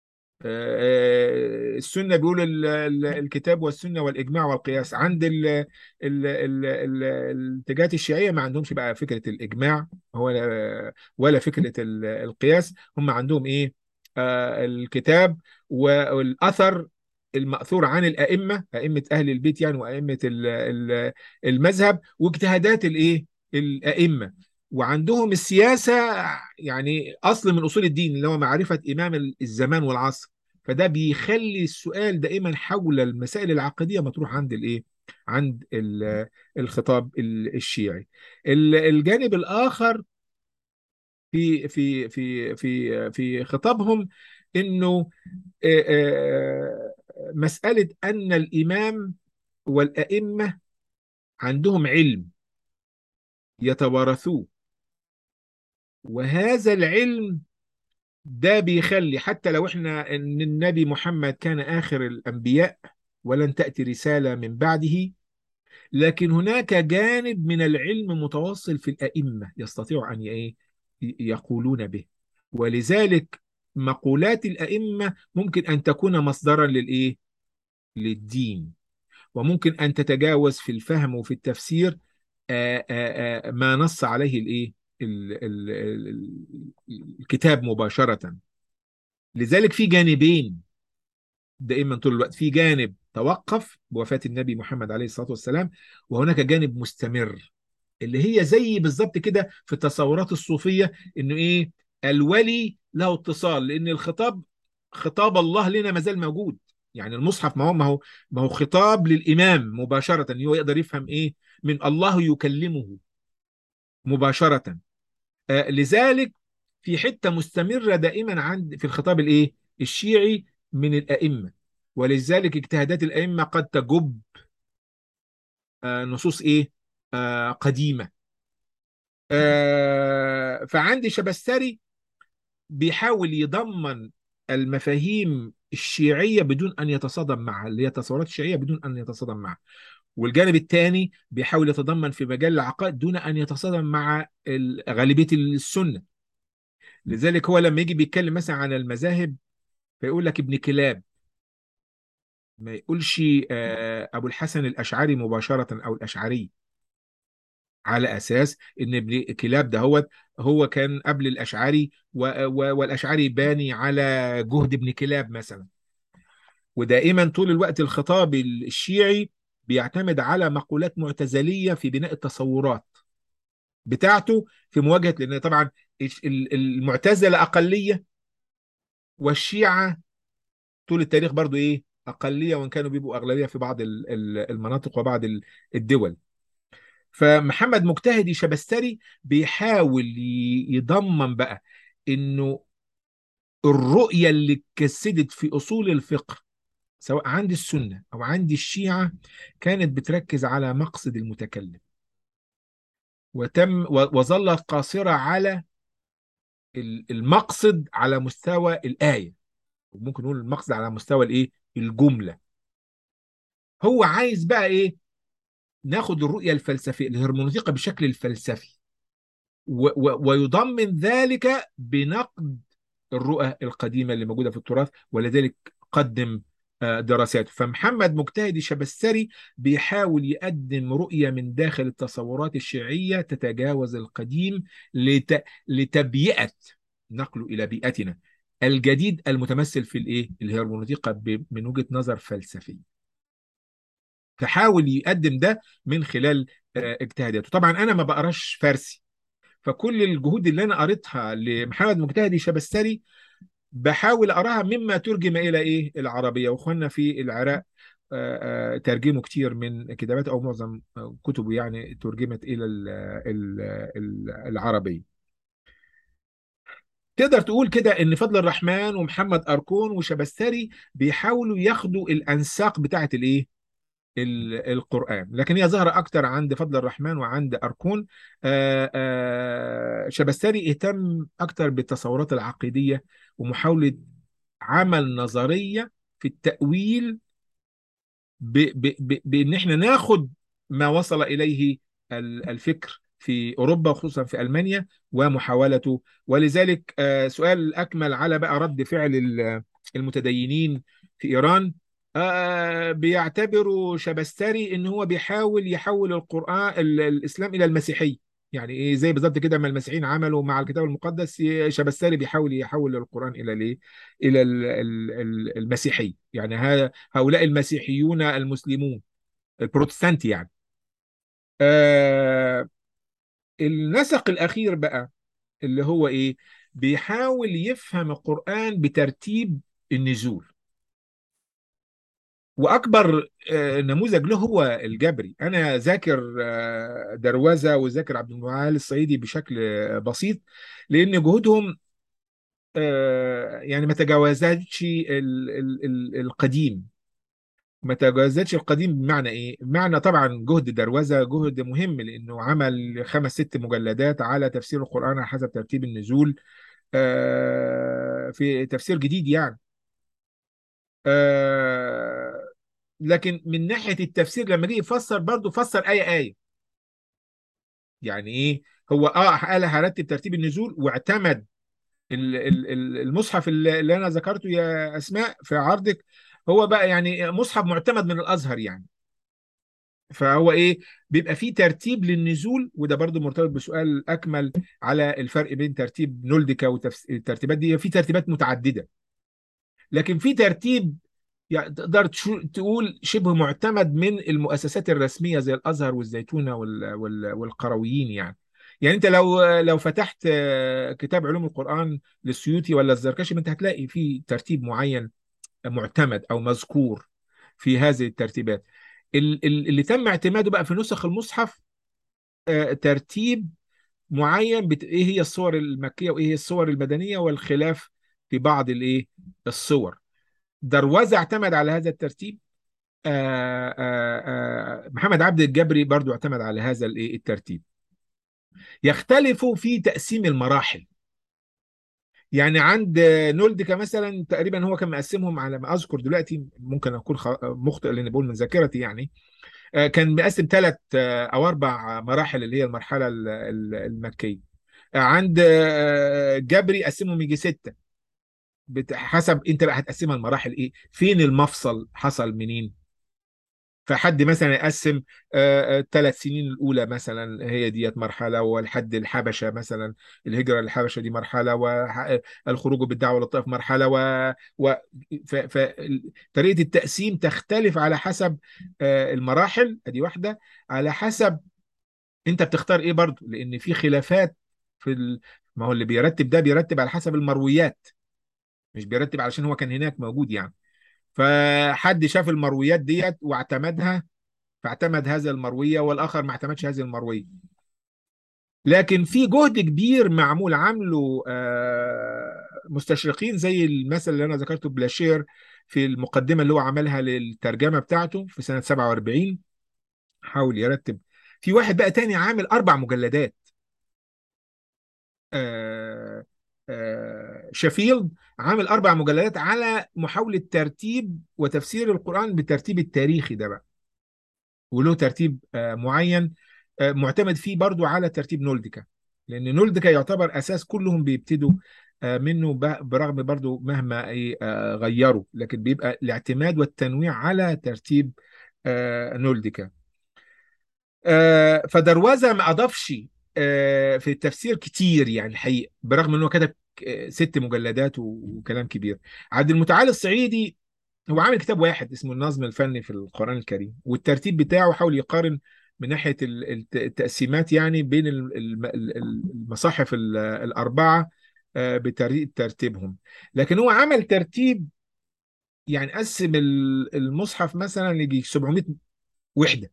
آه، السنة بيقول ال- ال- الكتاب والسنة والإجماع والقياس عند ال- ال- ال- ال- الاتجاهات الشيعية ما عندهمش بقى فكرة الإجماع ولا ولا فكرة ال- القياس هم عندهم إيه آه، الكتاب والأثر المأثور عن الأئمة أئمة أهل البيت يعني وأئمة ال- ال- المذهب واجتهادات الإيه الأئمة وعندهم السياسة يعني أصل من أصول الدين اللي هو معرفة إمام الزمان والعصر فده بيخلي السؤال دائما حول المسائل العقدية مطروح عند الإيه؟ عند ال- الخطاب ال- الشيعي ال- الجانب الآخر في في في في في خطابهم إنه آه، آه، مسألة أن الإمام والأئمة عندهم علم يتوارثوه وهذا العلم ده بيخلي حتى لو احنا ان النبي محمد كان اخر الانبياء ولن تاتي رساله من بعده لكن هناك جانب من العلم متواصل في الائمه يستطيع ان ايه يقولون به ولذلك مقولات الائمه ممكن ان تكون مصدرا للايه للدين وممكن ان تتجاوز في الفهم وفي التفسير آآ آآ ما نص عليه الايه ال- ال- ال- الكتاب مباشره لذلك في جانبين دائما طول الوقت في جانب توقف بوفاة النبي محمد عليه الصلاة والسلام وهناك جانب مستمر اللي هي زي بالظبط كده في التصورات الصوفية انه ايه الولي له اتصال لان الخطاب خطاب الله لنا ما زال موجود يعني المصحف ما هو ما هو ما هو خطاب للإمام مباشرة هو يقدر يفهم ايه من الله يكلمه مباشرة آه، لذلك في حتة مستمرة دائما عند في الخطاب الايه الشيعي من الأئمة ولذلك اجتهادات الأئمة قد تجب آه، نصوص ايه آه، قديمة آه، فعندي شبستري بيحاول يضمن المفاهيم الشيعية بدون أن يتصادم معها اللي هي التصورات الشيعية بدون أن يتصادم معها والجانب الثاني بيحاول يتضمن في مجال العقائد دون أن يتصادم مع ال- غالبية السنة لذلك هو لما يجي بيتكلم مثلا عن المذاهب فيقول لك ابن كلاب ما يقولش آه، أبو الحسن الأشعري مباشرة أو الأشعري على أساس إن ابن كلاب ده هو هو كان قبل الأشعري و- و- والأشعري باني على جهد ابن كلاب مثلا ودائما طول الوقت الخطاب الشيعي بيعتمد على مقولات معتزلية في بناء التصورات بتاعته في مواجهة لأن طبعا ال- المعتزلة أقلية والشيعة طول التاريخ برضو إيه أقلية وإن كانوا بيبقوا أغلبية في بعض ال- ال- المناطق وبعض ال- الدول فمحمد مجتهدي شبستري بيحاول ي- يضمن بقى إنه الرؤية اللي اتجسدت في أصول الفقه سواء عند السنة أو عند الشيعة كانت بتركز على مقصد المتكلم وتم و- وظلت قاصرة على ال- المقصد على مستوى الآية وممكن نقول المقصد على مستوى الإيه الجملة هو عايز بقى إيه ناخد الرؤية الفلسفية الهرمونوطيقة بشكل الفلسفي و و ويضمن ذلك بنقد الرؤى القديمة اللي موجودة في التراث ولذلك قدم آه، دراساته فمحمد مجتهد شبستري بيحاول يقدم رؤية من داخل التصورات الشيعية تتجاوز القديم لت... لتبيئة نقله إلى بيئتنا الجديد المتمثل في الإيه؟ الهرمونوطيقة ب... من وجهة نظر فلسفية فحاول يقدم ده من خلال آه، اجتهاداته طبعا انا ما بقراش فارسي فكل الجهود اللي انا قريتها لمحمد مجتهدي شبستري بحاول اقراها مما ترجم الى ايه العربيه واخواننا في العراق آه، آه، ترجموا كتير من كتابات او معظم كتبه يعني ترجمت الى ال- ال- ال- العربيه تقدر تقول كده ان فضل الرحمن ومحمد اركون وشبستري بيحاولوا ياخدوا الانساق بتاعه الايه ال- القرآن لكن هي ظاهرة أكتر عند فضل الرحمن وعند أركون آه، آه، شبستري اهتم أكتر بالتصورات العقيدية ومحاولة عمل نظرية في التأويل ب ب ب بإن إحنا ناخد ما وصل إليه ال- الفكر في أوروبا وخصوصا في ألمانيا ومحاولته ولذلك آه، سؤال أكمل على بقى رد فعل ال- المتدينين في إيران آه، بيعتبروا شبستري إن هو بيحاول يحول القرآن ال- الإسلام إلى المسيحية يعني إيه زي بالظبط كده ما المسيحيين عملوا مع الكتاب المقدس شبستري بيحاول يحول القرآن إلى الإيه؟ إلى ال- ال- ال- المسيحية يعني ها- هؤلاء المسيحيون المسلمون البروتستانت يعني آه النسق الأخير بقى اللي هو إيه بيحاول يفهم القرآن بترتيب النزول وأكبر آه نموذج له هو الجبري أنا ذاكر آه دروزة وذاكر عبد المعال الصعيدي بشكل آه بسيط لأن جهودهم آه يعني ما تجاوزتش ال- ال- ال- القديم ما تجاوزتش القديم بمعنى ايه؟ بمعنى طبعا جهد دروزة جهد مهم لانه عمل خمس ست مجلدات على تفسير القرآن على حسب ترتيب النزول آه، في تفسير جديد يعني آه، لكن من ناحية التفسير لما جه يفسر برضه فسر آية آية يعني ايه؟ هو اه قال هرتب ترتيب النزول واعتمد ال- ال- ال- المصحف اللي اللي انا ذكرته يا اسماء في عرضك هو بقى يعني مصحف معتمد من الازهر يعني فهو ايه بيبقى فيه ترتيب للنزول وده برضو مرتبط بسؤال اكمل على الفرق بين ترتيب نولدكا والترتيبات دي في ترتيبات متعدده لكن في ترتيب يعني تقدر تشو- تقول شبه معتمد من المؤسسات الرسميه زي الازهر والزيتونه وال- وال- والقرويين يعني يعني انت لو لو فتحت آه، كتاب علوم القران للسيوطي ولا الزركشي ما انت هتلاقي في ترتيب معين معتمد او مذكور في هذه الترتيبات ال- ال- اللي تم اعتماده بقى في نسخ المصحف آه، ترتيب معين بت... ايه هي الصور المكيه وايه هي الصور المدنيه والخلاف في بعض الايه الصور دروزه اعتمد على هذا الترتيب آه، آه، آه، محمد عبد الجبري برضو اعتمد على هذا الايه الترتيب يختلفوا في تقسيم المراحل يعني عند نولدكا مثلا تقريبا هو كان مقسمهم على ما اذكر دلوقتي ممكن اكون خ- مخطئ لان بقول من ذاكرتي يعني آه، كان مقسم ثلاث او اربع مراحل اللي هي المرحله ال- ال- المكيه آه، عند آه، جبري قسمهم يجي سته بت- حسب انت بقى هتقسمها المراحل ايه فين المفصل حصل منين فحد مثلا يقسم الثلاث سنين الاولى مثلا هي ديت مرحله ولحد الحبشه مثلا الهجره للحبشه دي مرحله والخروج بالدعوه للطائف مرحله و, و... ف... ف... طريقه التقسيم تختلف على حسب آه، المراحل ادي واحده على حسب انت بتختار ايه برضو لان في خلافات في ال... ما هو اللي بيرتب ده بيرتب على حسب المرويات مش بيرتب علشان هو كان هناك موجود يعني فحد شاف المرويات ديت واعتمدها فاعتمد هذا المروية والآخر ما اعتمدش هذه المروية لكن في جهد كبير معمول عامله آه، مستشرقين زي المثل اللي أنا ذكرته بلاشير في المقدمة اللي هو عملها للترجمة بتاعته في سنة 47 حاول يرتب في واحد بقى تاني عامل أربع مجلدات آه، آه، شeffield عامل أربع مجلدات على محاولة ترتيب وتفسير القرآن بالترتيب التاريخي ده بقى وله ترتيب آه، معين آه، معتمد فيه برضو على ترتيب نولدكا لأن نولدكا يعتبر أساس كلهم بيبتدوا آه، منه ب- برغم برضو مهما إيه، آه، غيروا لكن بيبقى الاعتماد والتنويع على ترتيب آه، نولدكا آه، فدروازة ما أضافش آه، في التفسير كتير يعني الحقيقة برغم أنه كتب آه، ست مجلدات و- وكلام كبير عبد المتعال الصعيدي هو عامل كتاب واحد اسمه النظم الفني في القرآن الكريم والترتيب بتاعه حاول يقارن من ناحية ال- الت- التقسيمات يعني بين ال- ال- ال- المصاحف ال- الأربعة آه، بطريقة ترتيبهم لكن هو عمل ترتيب يعني قسم ال- المصحف مثلا يجي 700 وحدة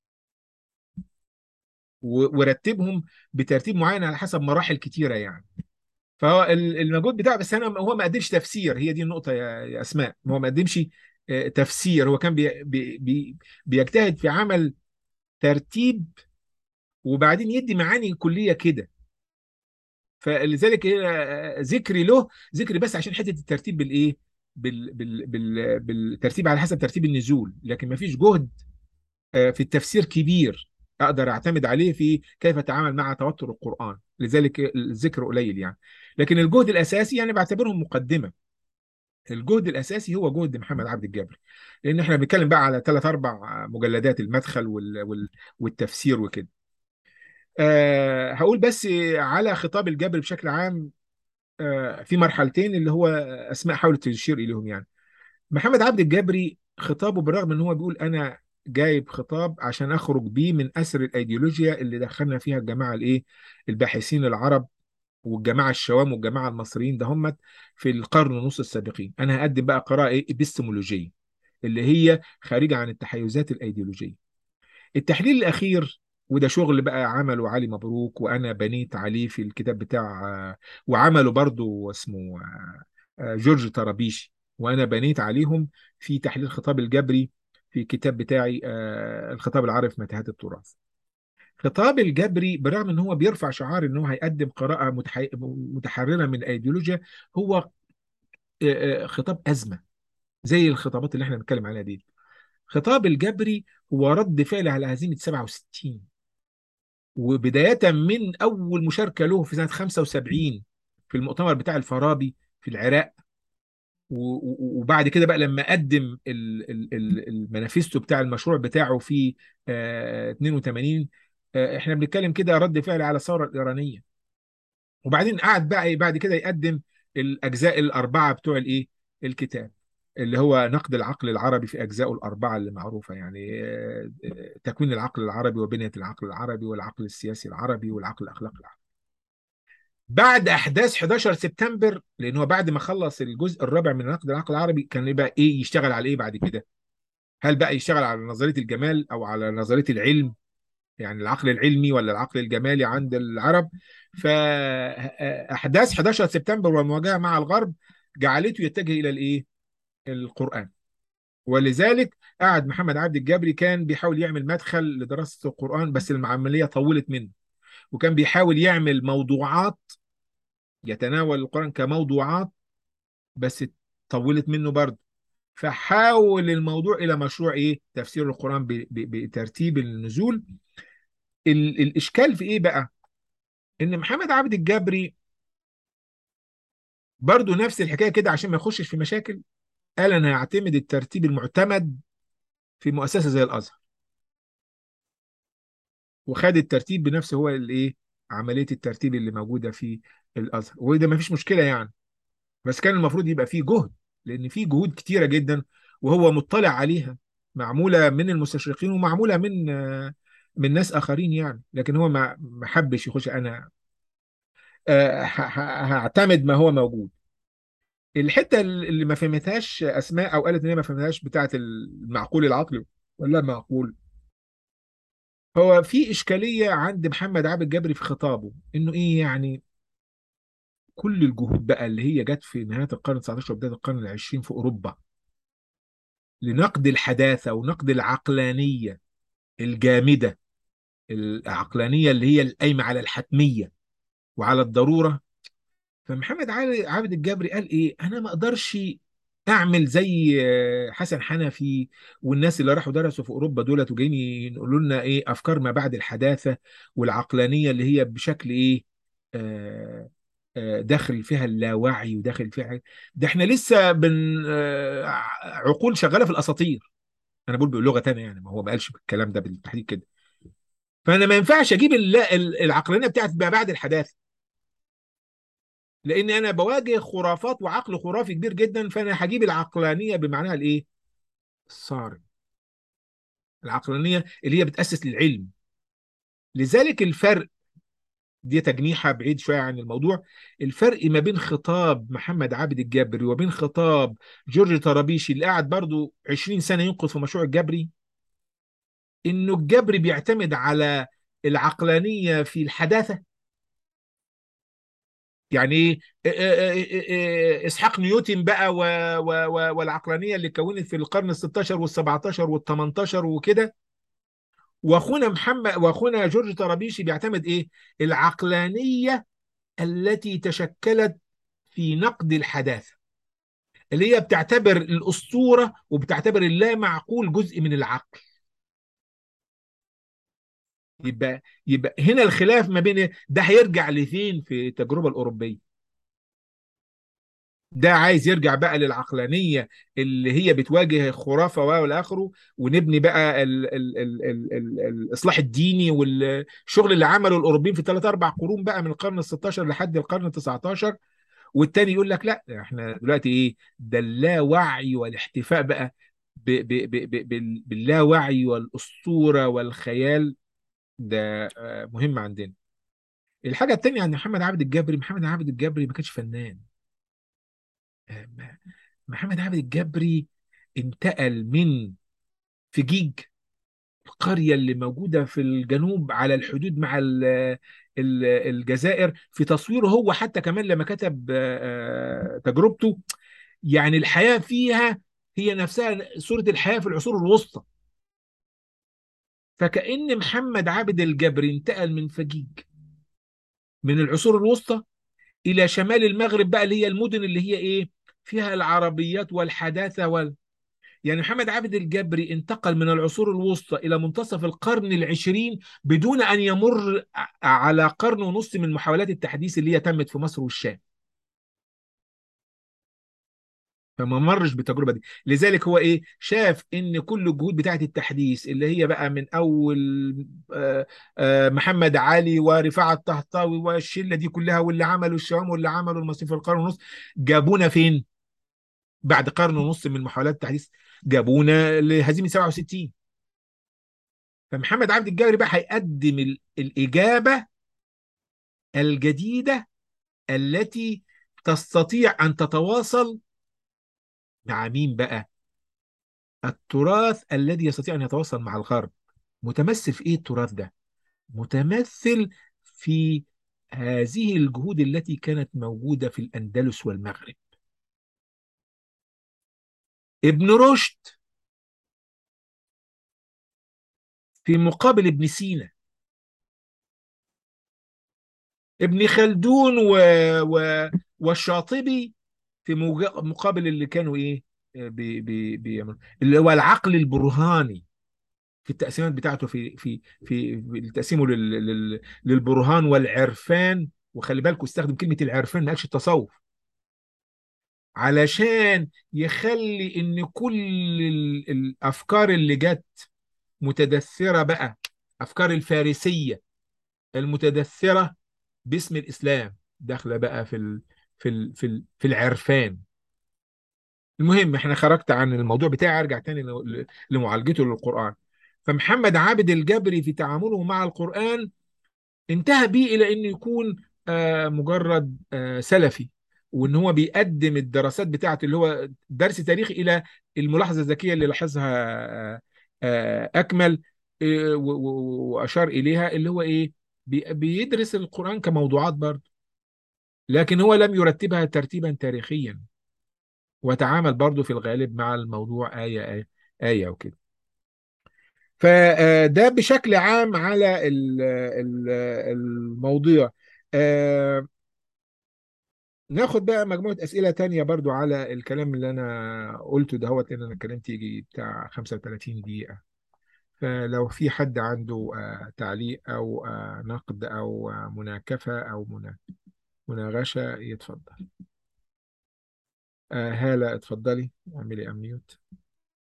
و- ورتبهم بترتيب معين على حسب مراحل كتيرة يعني فهو ال- المجهود بتاعه بس انا هو ما قدمش تفسير هي دي النقطة يا يا اسماء هو ما قدمش آه، تفسير هو كان بي بي بي بيجتهد في عمل ترتيب وبعدين يدي معاني كلية كده فلذلك هي ذكري له ذكري بس عشان حته الترتيب بالايه بال بال بال بالترتيب على حسب ترتيب النزول لكن ما فيش جهد آه، في التفسير كبير اقدر اعتمد عليه في كيف اتعامل مع توتر القرآن لذلك الذكر قليل يعني لكن الجهد الاساسي يعني بعتبرهم مقدمة الجهد الاساسي هو جهد محمد عبد الجابر لان احنا بنتكلم بقى على ثلاث اربع مجلدات المدخل وال وال والتفسير وكده أه هقول بس على خطاب الجبر بشكل عام آه، في مرحلتين اللي هو اسماء حاولت تشير اليهم يعني محمد عبد الجبري خطابه بالرغم ان هو بيقول انا جايب خطاب عشان اخرج بيه من اسر الايديولوجيا اللي دخلنا فيها الجماعه الايه الباحثين العرب والجماعه الشوام والجماعه المصريين ده هم في القرن ونص السابقين انا هقدم بقى قراءه ايه ابستمولوجيه اللي هي خارجه عن التحيزات الايديولوجيه التحليل الأخير وده شغل بقى عمله علي مبروك وأنا بنيت عليه في الكتاب بتاع وعمله برضو اسمه جورج طرابيشي وأنا بنيت عليهم في تحليل خطاب الجبري في الكتاب بتاعي الخطاب العربي في متاهات التراث خطاب الجبري برغم ان هو بيرفع شعار ان هو هيقدم قراءة متح- متحررة من الايديولوجيا هو خطاب أزمة زي الخطابات اللي احنا بنتكلم عليها دي خطاب الجبري هو رد فعل على هزيمة 67 وبداية من أول مشاركة له في سنة 75 في المؤتمر بتاع الفارابي في العراق و- و- وبعد كده بقى لما قدم ال- ال- ال- المانيفستو بتاع المشروع بتاعه في آه، 82 آه، احنا بنتكلم كده رد فعل على الثورة الإيرانية وبعدين قعد بقى إيه بعد كده يقدم الأجزاء الأربعة بتوع الإيه الكتاب اللي هو نقد العقل العربي في أجزائه الأربعة اللي معروفة يعني آه، آه، تكوين العقل العربي وبنية العقل العربي والعقل السياسي العربي والعقل الأخلاقي العربي بعد أحداث 11 سبتمبر لأن هو بعد ما خلص الجزء الرابع من نقد العقل العربي كان يبقى إيه يشتغل على إيه بعد كده هل بقى يشتغل على نظرية الجمال أو على نظرية العلم يعني العقل العلمي ولا العقل الجمالي عند العرب فأحداث 11 سبتمبر والمواجهة مع الغرب جعلته يتجه إلى الإيه القرآن ولذلك قعد محمد عبد الجبري كان بيحاول يعمل مدخل لدراسة القرآن بس العملية طولت منه وكان بيحاول يعمل موضوعات يتناول القرآن كموضوعات بس طولت منه برضه فحاول الموضوع إلى مشروع إيه تفسير القرآن ب- ب- بترتيب النزول ال- الإشكال في إيه بقى إن محمد عبد الجبري برضه نفس الحكاية كده عشان ما يخشش في مشاكل قال أنا هعتمد الترتيب المعتمد في مؤسسة زي الأزهر وخد الترتيب بنفسه هو الايه عمليه الترتيب اللي موجوده في الازهر وده ما فيش مشكله يعني بس كان المفروض يبقى فيه جهد لان فيه جهود كتيره جدا وهو مطلع عليها معموله من المستشرقين ومعموله من آه، من ناس اخرين يعني لكن هو ما ما حبش يخش انا آه، ه- ه- هعتمد ما هو موجود الحته اللي ما فهمتهاش اسماء او قالت ان هي ما فهمتهاش بتاعه المعقول العقلي ولا معقول هو في إشكالية عند محمد عبد الجبري في خطابه إنه إيه يعني كل الجهود بقى اللي هي جت في نهاية القرن 19 وبداية القرن العشرين في أوروبا لنقد الحداثة ونقد العقلانية الجامدة العقلانية اللي هي القايمة على الحتمية وعلى الضرورة فمحمد علي عبد الجبري قال إيه أنا ما أقدرش أعمل زي آه، حسن حنفي والناس اللي راحوا درسوا في أوروبا دولت وجايين يقولوا لنا إيه أفكار ما بعد الحداثة والعقلانية اللي هي بشكل إيه آه، آه، داخل فيها اللاوعي وداخل فيها ده احنا لسه بن آه، عقول شغاله في الاساطير انا بقول بلغه تانية يعني ما هو ما قالش الكلام ده بالتحديد كده فانا ما ينفعش اجيب الل- ال- العقلانيه بتاعت ما بعد الحداثه لان انا بواجه خرافات وعقل خرافي كبير جدا فانا هجيب العقلانيه بمعناها الايه الصارم العقلانيه اللي هي بتاسس للعلم لذلك الفرق دي تجنيحه بعيد شويه عن الموضوع الفرق ما بين خطاب محمد عابد الجبري وبين خطاب جورج طرابيشي اللي قعد برضو 20 سنه ينقذ في مشروع الجبري انه الجبري بيعتمد على العقلانيه في الحداثه يعني ايه آه، آه، آه، آه، اسحاق نيوتن بقى و... و... و... والعقلانيه اللي كونت في القرن ال 16 وال 17 وال 18 وكده واخونا محمد واخونا جورج طرابيشي بيعتمد ايه العقلانيه التي تشكلت في نقد الحداثه اللي هي بتعتبر الاسطوره وبتعتبر اللا معقول جزء من العقل يبقى يبقى هنا الخلاف ما بين ده هيرجع لفين في التجربه الاوروبيه ده عايز يرجع بقى للعقلانيه اللي هي بتواجه خرافه والى اخره ونبني بقى ال ال ال ال ال الاصلاح الديني والشغل اللي عمله الاوروبيين في ثلاث اربع قرون بقى من القرن ال 16 لحد القرن ال 19 والتاني يقول لك لا احنا دلوقتي ايه ده اللاوعي والاحتفاء بقى ب ب ب ب بال- باللاوعي والاسطوره والخيال ده آه، مهم عندنا الحاجه التانيه عن محمد عبد الجبري محمد عبد الجبري ما كانش فنان آه، ما- محمد عبد الجبري انتقل من فجيج القرية اللي موجودة في الجنوب على الحدود مع ال- ال- الجزائر في تصويره هو حتى كمان لما كتب آه، آه، تجربته يعني الحياة فيها هي نفسها صورة الحياة في العصور الوسطى فكأن محمد عابد الجبري انتقل من فجيج من العصور الوسطى إلى شمال المغرب بقى اللي هي المدن اللي هي إيه فيها العربيات والحداثة وال يعني محمد عابد الجبري انتقل من العصور الوسطى إلى منتصف القرن العشرين بدون أن يمر ع- على قرن ونص من محاولات التحديث اللي هي تمت في مصر والشام فما مرش بالتجربه دي لذلك هو ايه شاف ان كل الجهود بتاعه التحديث اللي هي بقى من اول آه، آه، محمد علي ورفاعة الطهطاوي والشله دي كلها واللي عملوا الشام واللي عملوا المصري في القرن ونص جابونا فين بعد قرن ونص من محاولات التحديث جابونا لهزيمه 67 فمحمد عبد الجابر بقى هيقدم ال- الاجابه الجديده التي تستطيع ان تتواصل مع مين بقى التراث الذي يستطيع ان يتواصل مع الغرب متمثل في ايه التراث ده متمثل في هذه الجهود التي كانت موجوده في الاندلس والمغرب ابن رشد في مقابل ابن سينا ابن خلدون و... و... والشاطبي في موج- مقابل اللي كانوا ايه بي... بي... بيعملوا اللي هو العقل البرهاني في التقسيمات بتاعته في في في في تقسيمه لل... لل... للبرهان والعرفان وخلي بالكم استخدم كلمة العرفان ما قالش التصوف علشان يخلي ان كل ال... الافكار اللي جت متدثرة بقى افكار الفارسية المتدثرة باسم الاسلام داخلة بقى في ال... في ال... في ال... في العرفان المهم احنا خرجت عن الموضوع بتاعي ارجع تاني ل- لمعالجته للقرآن فمحمد عابد الجبري في تعامله مع القرآن انتهى بيه الى انه يكون آه، مجرد آه، سلفي وان هو بيقدم الدراسات بتاعته اللي هو درس تاريخي الى الملاحظه الذكيه اللي لاحظها آه، آه، اكمل آه، و- و- واشار اليها اللي هو ايه بي- بيدرس القرآن كموضوعات برضه لكن هو لم يرتبها ترتيبا تاريخيا وتعامل برضه في الغالب مع الموضوع آية آية, آية وكده فده بشكل عام على ال- ال- الموضوع آه، ناخد بقى مجموعة أسئلة تانية برضو على الكلام اللي أنا قلته دهوت لأن أنا اتكلمت يجي بتاع 35 دقيقة فلو في حد عنده آه، تعليق أو آه، نقد أو آه، مناكفة أو منا- مناقشة يتفضل آه، هالة اتفضلي اعملي أميوت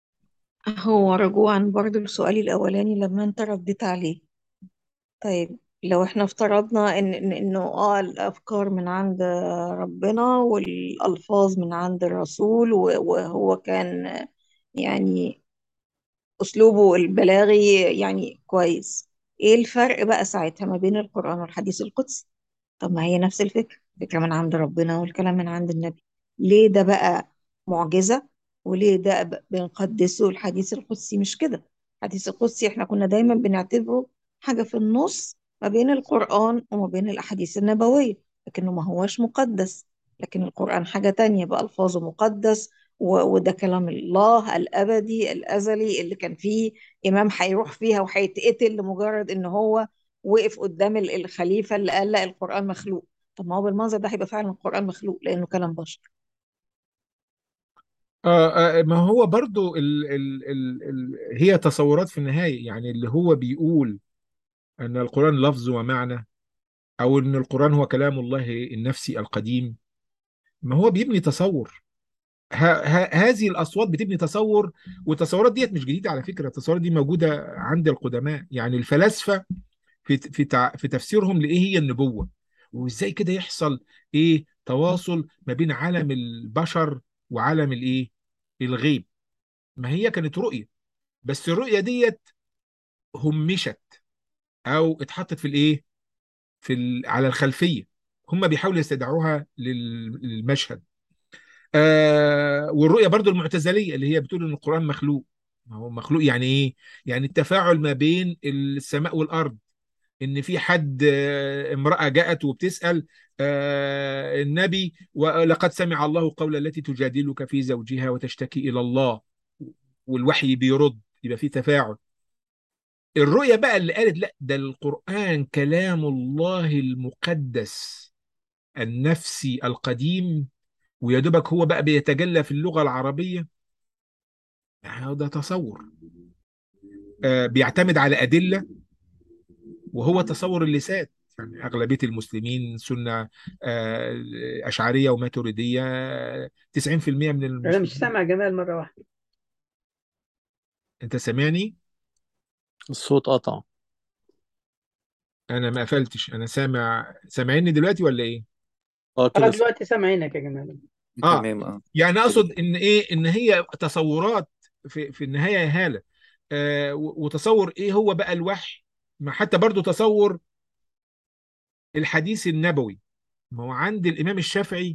هو رجوعا برضو لسؤالي الأولاني لما أنت رديت عليه طيب لو احنا افترضنا ان إن- انه اه الافكار من عند ربنا والالفاظ من عند الرسول و- وهو كان يعني اسلوبه البلاغي يعني كويس ايه الفرق بقى ساعتها ما بين القرآن والحديث القدسي طب ما هي نفس الفكرة فكرة من عند ربنا والكلام من عند النبي ليه ده بقى معجزة وليه ده ب- بنقدسه الحديث القدسي مش كده الحديث القدسي احنا كنا دايما بنعتبره حاجة في النص ما بين القرآن وما بين الأحاديث النبوية لكنه ما هوش مقدس لكن القرآن حاجة تانية بألفاظه مقدس و- وده كلام الله الأبدي الأزلي اللي كان فيه إمام هيروح فيها وهيتقتل لمجرد إن هو وقف قدام ال- الخليفة اللي قال لا القرآن مخلوق طب ما هو بالمنظر ده هيبقى فعلا القرآن مخلوق لأنه كلام بشر آه آه، ما هو برضو ال ال ال ال هي تصورات في النهاية يعني اللي هو بيقول أن القرآن لفظ ومعنى أو أن القرآن هو كلام الله النفسي القديم ما هو بيبني تصور ه ه هذه الأصوات بتبني تصور والتصورات ديت مش جديدة على فكرة التصورات دي موجودة عند القدماء يعني الفلاسفة في في تع- في تفسيرهم لإيه هي النبوة وإزاي كده يحصل إيه تواصل ما بين عالم البشر وعالم الإيه الغيب ما هي كانت رؤية بس الرؤية ديت همشت او اتحطت في الايه في ال... على الخلفية هم بيحاولوا يستدعوها لل... للمشهد آه والرؤية برضو المعتزلية اللي هي بتقول ان القرآن مخلوق ما هو مخلوق يعني ايه يعني التفاعل ما بين السماء والارض ان في حد آه، امرأة جاءت وبتسأل آه، النبي ولقد سمع الله قول التي تجادلك في زوجها وتشتكي إلى الله والوحي بيرد يبقى في تفاعل الرؤية بقى اللي قالت لا ده القرآن كلام الله المقدس النفسي القديم ويا دوبك هو بقى بيتجلى في اللغة العربية يعني ده تصور آه، بيعتمد على أدلة وهو تصور اللسان يعني أغلبية المسلمين سنة آه، أشعرية وماتريدية 90% من انا مش المسلمين سامع جمال مره واحده أنت سامعني؟ الصوت قطع أنا ما قفلتش أنا سامع سامعني دلوقتي ولا إيه؟ اه اه كده دلوقتي سامعينك يا جمال آه تمام اه يعني اقصد ان ايه ان هي تصورات في في النهايه يا هاله آه و- وتصور ايه هو بقى الوحي ما حتى برضو تصور الحديث النبوي ما هو عند الامام الشافعي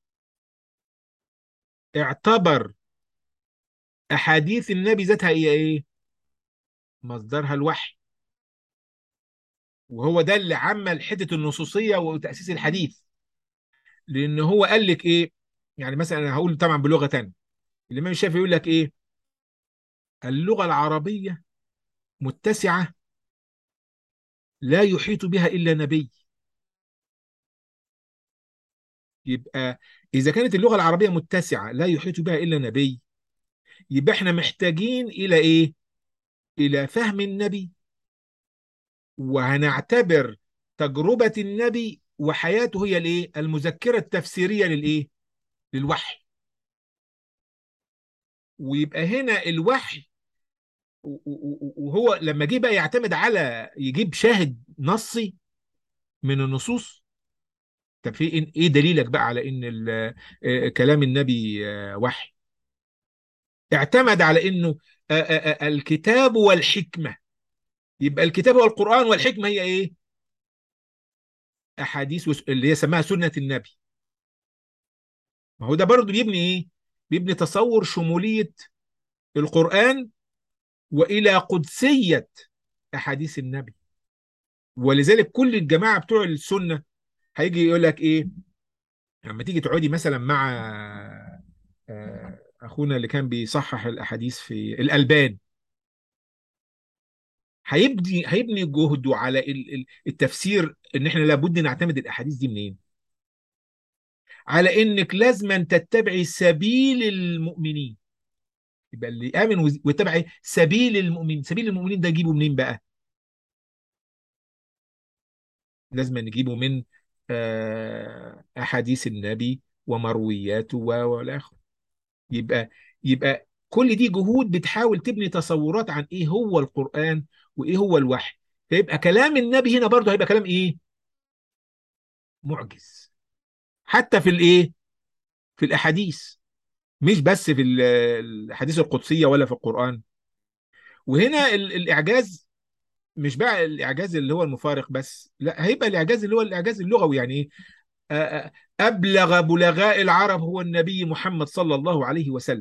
اعتبر احاديث النبي ذاتها هي ايه مصدرها الوحي وهو ده اللي عمل حته النصوصيه وتاسيس الحديث لان هو قال لك ايه يعني مثلا انا هقول طبعا بلغه تانية الامام الشافعي يقول لك ايه اللغه العربيه متسعه لا يحيط بها الا نبي يبقى إذا كانت اللغة العربية متسعة لا يحيط بها إلا نبي يبقى إحنا محتاجين إلى إيه؟ إلى فهم النبي وهنعتبر تجربة النبي وحياته هي الإيه؟ المذكرة التفسيرية للإيه؟ للوحي ويبقى هنا الوحي و- و- وهو لما جه بقى يعتمد على يجيب شاهد نصي من النصوص طب في إيه إيه دليلك بقى على إن ال- آه، كلام النبي آه، وحي؟ اعتمد على انه آه، آه، آه، الكتاب والحكمه يبقى الكتاب والقران والحكمه هي ايه؟ احاديث وس- اللي هي سماها سنه النبي ما هو ده برضه بيبني ايه؟ بيبني تصور شموليه القران والى قدسيه احاديث النبي ولذلك كل الجماعه بتوع السنه هيجي يقول لك ايه؟ لما تيجي تقعدي مثلا مع آه، اخونا اللي كان بيصحح الاحاديث في الالبان هيبني هيبني جهده على ال- ال- التفسير ان احنا لابد نعتمد الاحاديث دي منين؟ على انك لازما تتبعي سبيل المؤمنين يبقى اللي امن وز- ويتبع إيه؟ سبيل المؤمنين سبيل المؤمنين ده نجيبه منين بقى؟ لازم نجيبه من آه، احاديث النبي ومروياته و- والى اخره يبقى يبقى كل دي جهود بتحاول تبني تصورات عن ايه هو القرآن وايه هو الوحي فيبقى كلام النبي هنا برضه هيبقى كلام ايه معجز حتى في الايه في الاحاديث مش بس في ال- الاحاديث القدسيه ولا في القران وهنا ال- الاعجاز مش بقى الاعجاز اللي هو المفارق بس لا هيبقى الاعجاز اللي هو الاعجاز اللغوي يعني ايه آه، آه، ابلغ بلغاء العرب هو النبي محمد صلى الله عليه وسلم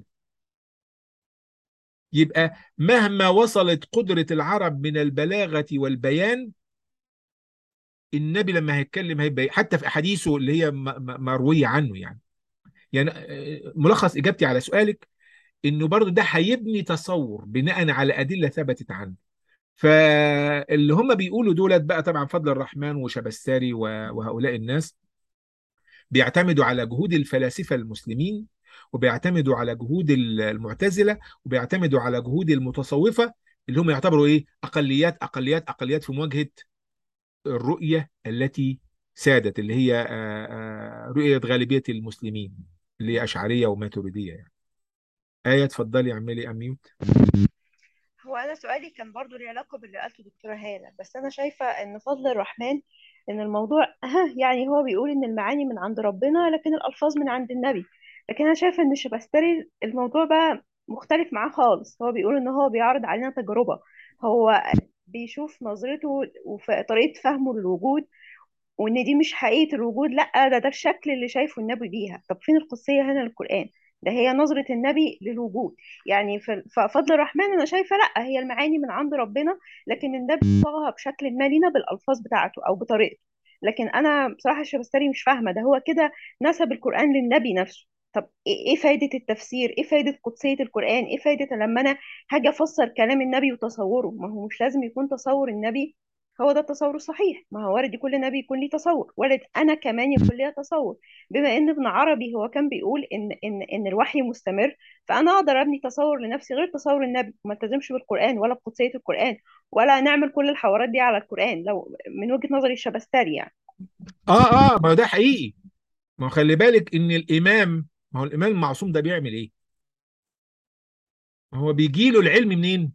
يبقى مهما وصلت قدرة العرب من البلاغة والبيان النبي لما هيتكلم هيبقى حتى في احاديثه اللي هي م- م- مروية عنه يعني يعني آه، ملخص اجابتي على سؤالك انه برضو ده هيبني تصور بناء على ادله ثبتت عنه فاللي هم بيقولوا دولت بقى طبعا فضل الرحمن وشبستاري و- وهؤلاء الناس بيعتمدوا على جهود الفلاسفه المسلمين وبيعتمدوا على جهود المعتزله وبيعتمدوا على جهود المتصوفه اللي هم يعتبروا ايه اقليات اقليات اقليات في مواجهه الرؤيه التي سادت اللي هي آه، آه، رؤيه غالبيه المسلمين اللي هي اشعريه وماتريديه يعني ايه اتفضلي اعملي اميوت هو انا سؤالي كان برضو له علاقه باللي قالته دكتوره هاله بس انا شايفه ان فضل الرحمن ان الموضوع ها يعني هو بيقول ان المعاني من عند ربنا لكن الالفاظ من عند النبي لكن انا شايفه ان شبستري الموضوع بقى مختلف معاه خالص هو بيقول ان هو بيعرض علينا تجربه هو بيشوف نظرته وفي طريقه فهمه للوجود وان دي مش حقيقة الوجود لا ده ده الشكل اللي شايفه النبي بيها طب فين القدسية هنا للقرآن ده هي نظرة النبي للوجود يعني في ففضل الرحمن انا شايفة لا هي المعاني من عند ربنا لكن النبي صاغها بشكل ما لينا بالالفاظ بتاعته او بطريقته لكن انا بصراحة الشبستري مش فاهمة ده هو كده نسب القرآن للنبي نفسه طب ايه إيه فايدة التفسير ايه فايدة قدسية القرآن ايه فايدة لما انا هاجي افسر كلام النبي وتصوره ما هو مش لازم يكون تصور النبي هو ده التصور الصحيح ما هو وارد يكون نبي يكون ليه تصور وارد انا كمان يكون لي تصور بما ان ابن عربي هو كان بيقول ان ان ان الوحي مستمر فانا اقدر ابني تصور لنفسي غير تصور النبي وما التزمش بالقران ولا بقدسيه القران ولا نعمل كل الحوارات دي على القران لو من وجهه نظري الشبستري يعني اه اه ما هو ده حقيقي ما هو خلي بالك ان الامام ما هو الامام المعصوم ده بيعمل ايه ما هو بيجي له العلم منين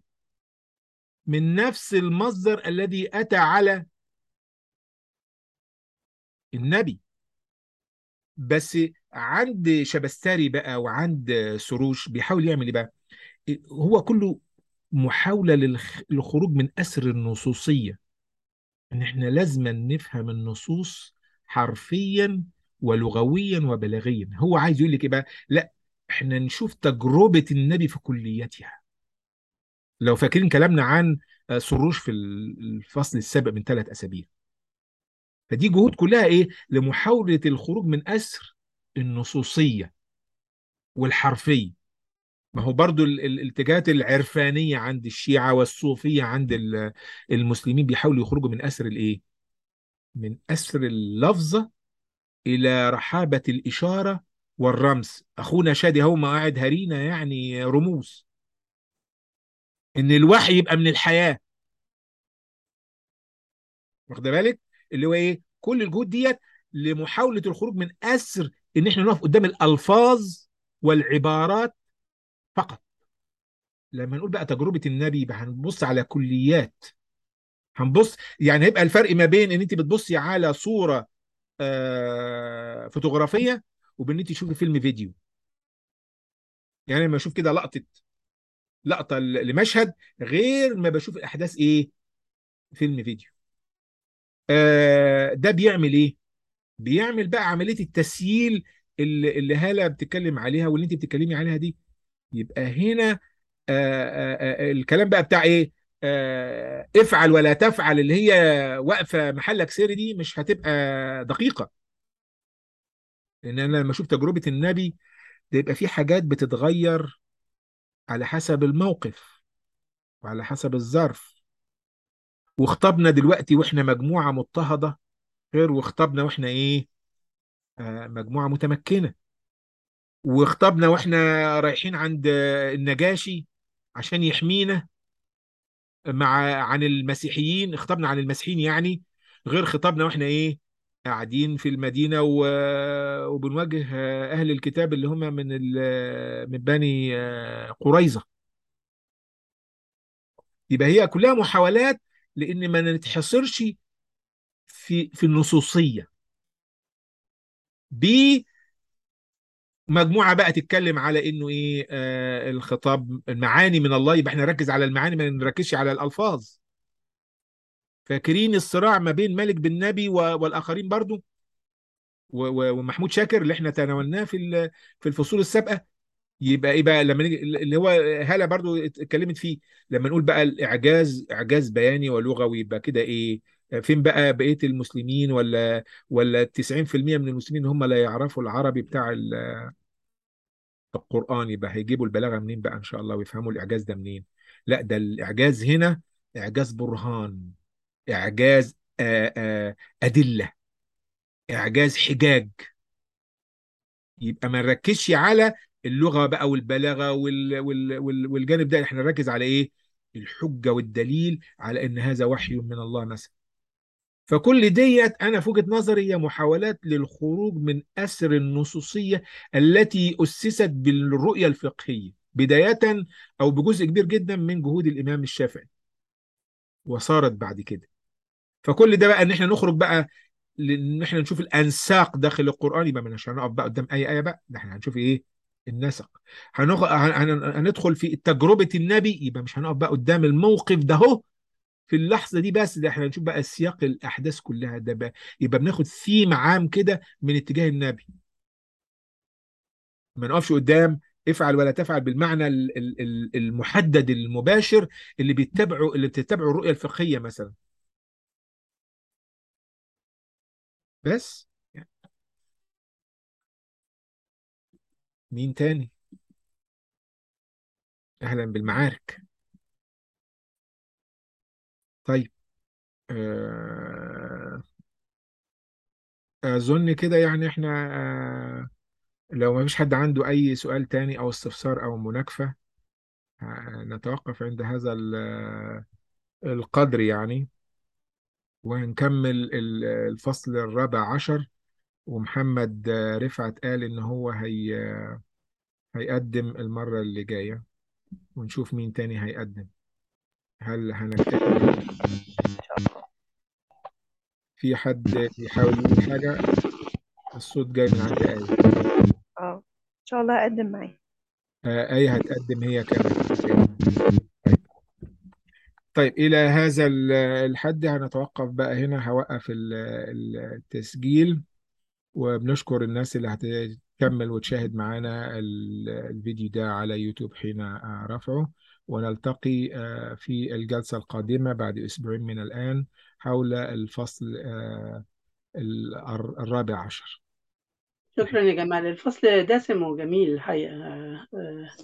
من نفس المصدر الذي اتى على النبي بس عند شبستاري بقى وعند سروش بيحاول يعمل ايه بقى هو كله محاولة للخ- للخروج من أسر النصوصية ان احنا لازم نفهم النصوص حرفيا ولغويا وبلاغيا هو عايز يقول لك ايه بقى لا احنا نشوف تجربة النبي في كليتها لو فاكرين كلامنا عن آه، سروش في الفصل السابق من ثلاث اسابيع فدي جهود كلها ايه لمحاولة الخروج من أسر النصوصية والحرفية ما هو برضو ال- ال- الاتجاهات العرفانية عند الشيعة والصوفية عند ال- المسلمين بيحاولوا يخرجوا من أسر الايه من أسر اللفظة إلى رحابة الإشارة والرمز أخونا شادي هو ما قاعد هرينا يعني رموز إن الوحي يبقى من الحياة واخد بالك اللي هو إيه كل الجهود ديت لمحاولة الخروج من أسر إن إحنا نقف قدام الألفاظ والعبارات فقط لما نقول بقى تجربة النبي يبقى هنبص على كليات هنبص يعني هيبقى الفرق ما بين ان انت بتبصي على صورة آه، فوتوغرافية وبين انت تشوفي فيلم فيديو يعني لما اشوف كده لقطة لقطة ل- لمشهد غير ما بشوف الاحداث ايه فيلم فيديو آه، ده بيعمل ايه بيعمل بقى عملية التسييل اللي اللي هالة بتتكلم عليها واللي انت بتتكلمي عليها دي يبقى هنا آه، آه، آه، الكلام بقى بتاع ايه آه، افعل ولا تفعل اللي هي واقفة محلك سير دي مش هتبقى دقيقة لان انا لما اشوف تجربة النبي ده يبقى في حاجات بتتغير على حسب الموقف وعلى حسب الظرف واخطبنا دلوقتي واحنا مجموعة مضطهدة غير واخطبنا واحنا ايه آه، مجموعة متمكنة واخطبنا واحنا رايحين عند آه، النجاشي عشان يحمينا مع عن المسيحيين خطبنا عن المسيحيين يعني غير خطبنا واحنا ايه قاعدين في المدينة و... وبنواجه آه، أهل الكتاب اللي هم من ال... من بني آه، قريظة يبقى هي كلها محاولات لان ما نتحصرش في في النصوصيه بمجموعه بقى تتكلم على انه ايه آه الخطاب المعاني من الله يبقى احنا نركز على المعاني ما نركزش على الالفاظ فاكرين الصراع ما بين مالك بن نبي و- والاخرين برضو و- و- ومحمود شاكر اللي احنا تناولناه في ال- في الفصول السابقه يبقى ايه بقى لما نيجي اللي هو هاله برضو اتكلمت فيه لما نقول بقى الاعجاز اعجاز بياني ولغوي يبقى كده ايه فين بقى بقيه المسلمين ولا ولا 90% من المسلمين هم لا يعرفوا العربي بتاع ال- القرآن يبقى هيجيبوا البلاغه منين بقى ان شاء الله ويفهموا الاعجاز ده منين لا ده الاعجاز هنا اعجاز برهان اعجاز آآ آآ ادله اعجاز حجاج يبقى ما نركزش على اللغة بقى والبلاغة وال... وال... وال... والجانب ده احنا نركز على ايه الحجة والدليل على ان هذا وحي من الله مثلا فكل ديت انا في وجهة نظري هي محاولات للخروج من اسر النصوصية التي اسست بالرؤية الفقهية بداية او بجزء كبير جدا من جهود الامام الشافعي وصارت بعد كده فكل ده بقى ان احنا نخرج بقى لان احنا نشوف الانساق داخل القران يبقى مش هنقف بقى قدام اي ايه بقى ده احنا هنشوف ايه النسق هنخ... هن... هن- هندخل في تجربه النبي يبقى مش هنقف بقى قدام الموقف ده اهو في اللحظه دي بس ده احنا هنشوف بقى سياق الاحداث كلها ده بقى يبقى بناخد ثيم عام كده من اتجاه النبي ما نقفش قدام افعل ولا تفعل بالمعنى ال- ال- ال- المحدد المباشر اللي بيتبعوا اللي بتتبعوا الرؤيه الفقهيه مثلا بس يعني مين تاني اهلا بالمعارك طيب آه، أظن كده يعني إحنا آه، لو ما فيش حد عنده أي سؤال تاني أو استفسار أو مناقشة آه، نتوقف عند هذا ال- القدر يعني ونكمل ال- الفصل الرابع عشر ومحمد آه، رفعت قال إن هو هي هيقدم المرة اللي جاية ونشوف مين تاني هيقدم هل هنكتفي ان شاء الله في حد بيحاول يقول حاجة الصوت جاي من عند آية اه ان شاء الله هقدم معاه آه، آية هتقدم هي كمان طيب طيب إلى هذا ال- الحد هنتوقف بقى هنا هوقف ال- ال- التسجيل وبنشكر الناس اللي هتكمل وتشاهد معانا ال- الفيديو ده على يوتيوب حين آه، رفعه ونلتقي آه، في الجلسة القادمة بعد أسبوعين من الآن حول الفصل آه، ال- الرابع عشر شكرا يا جمال الفصل دسم وجميل الحقيقة آه،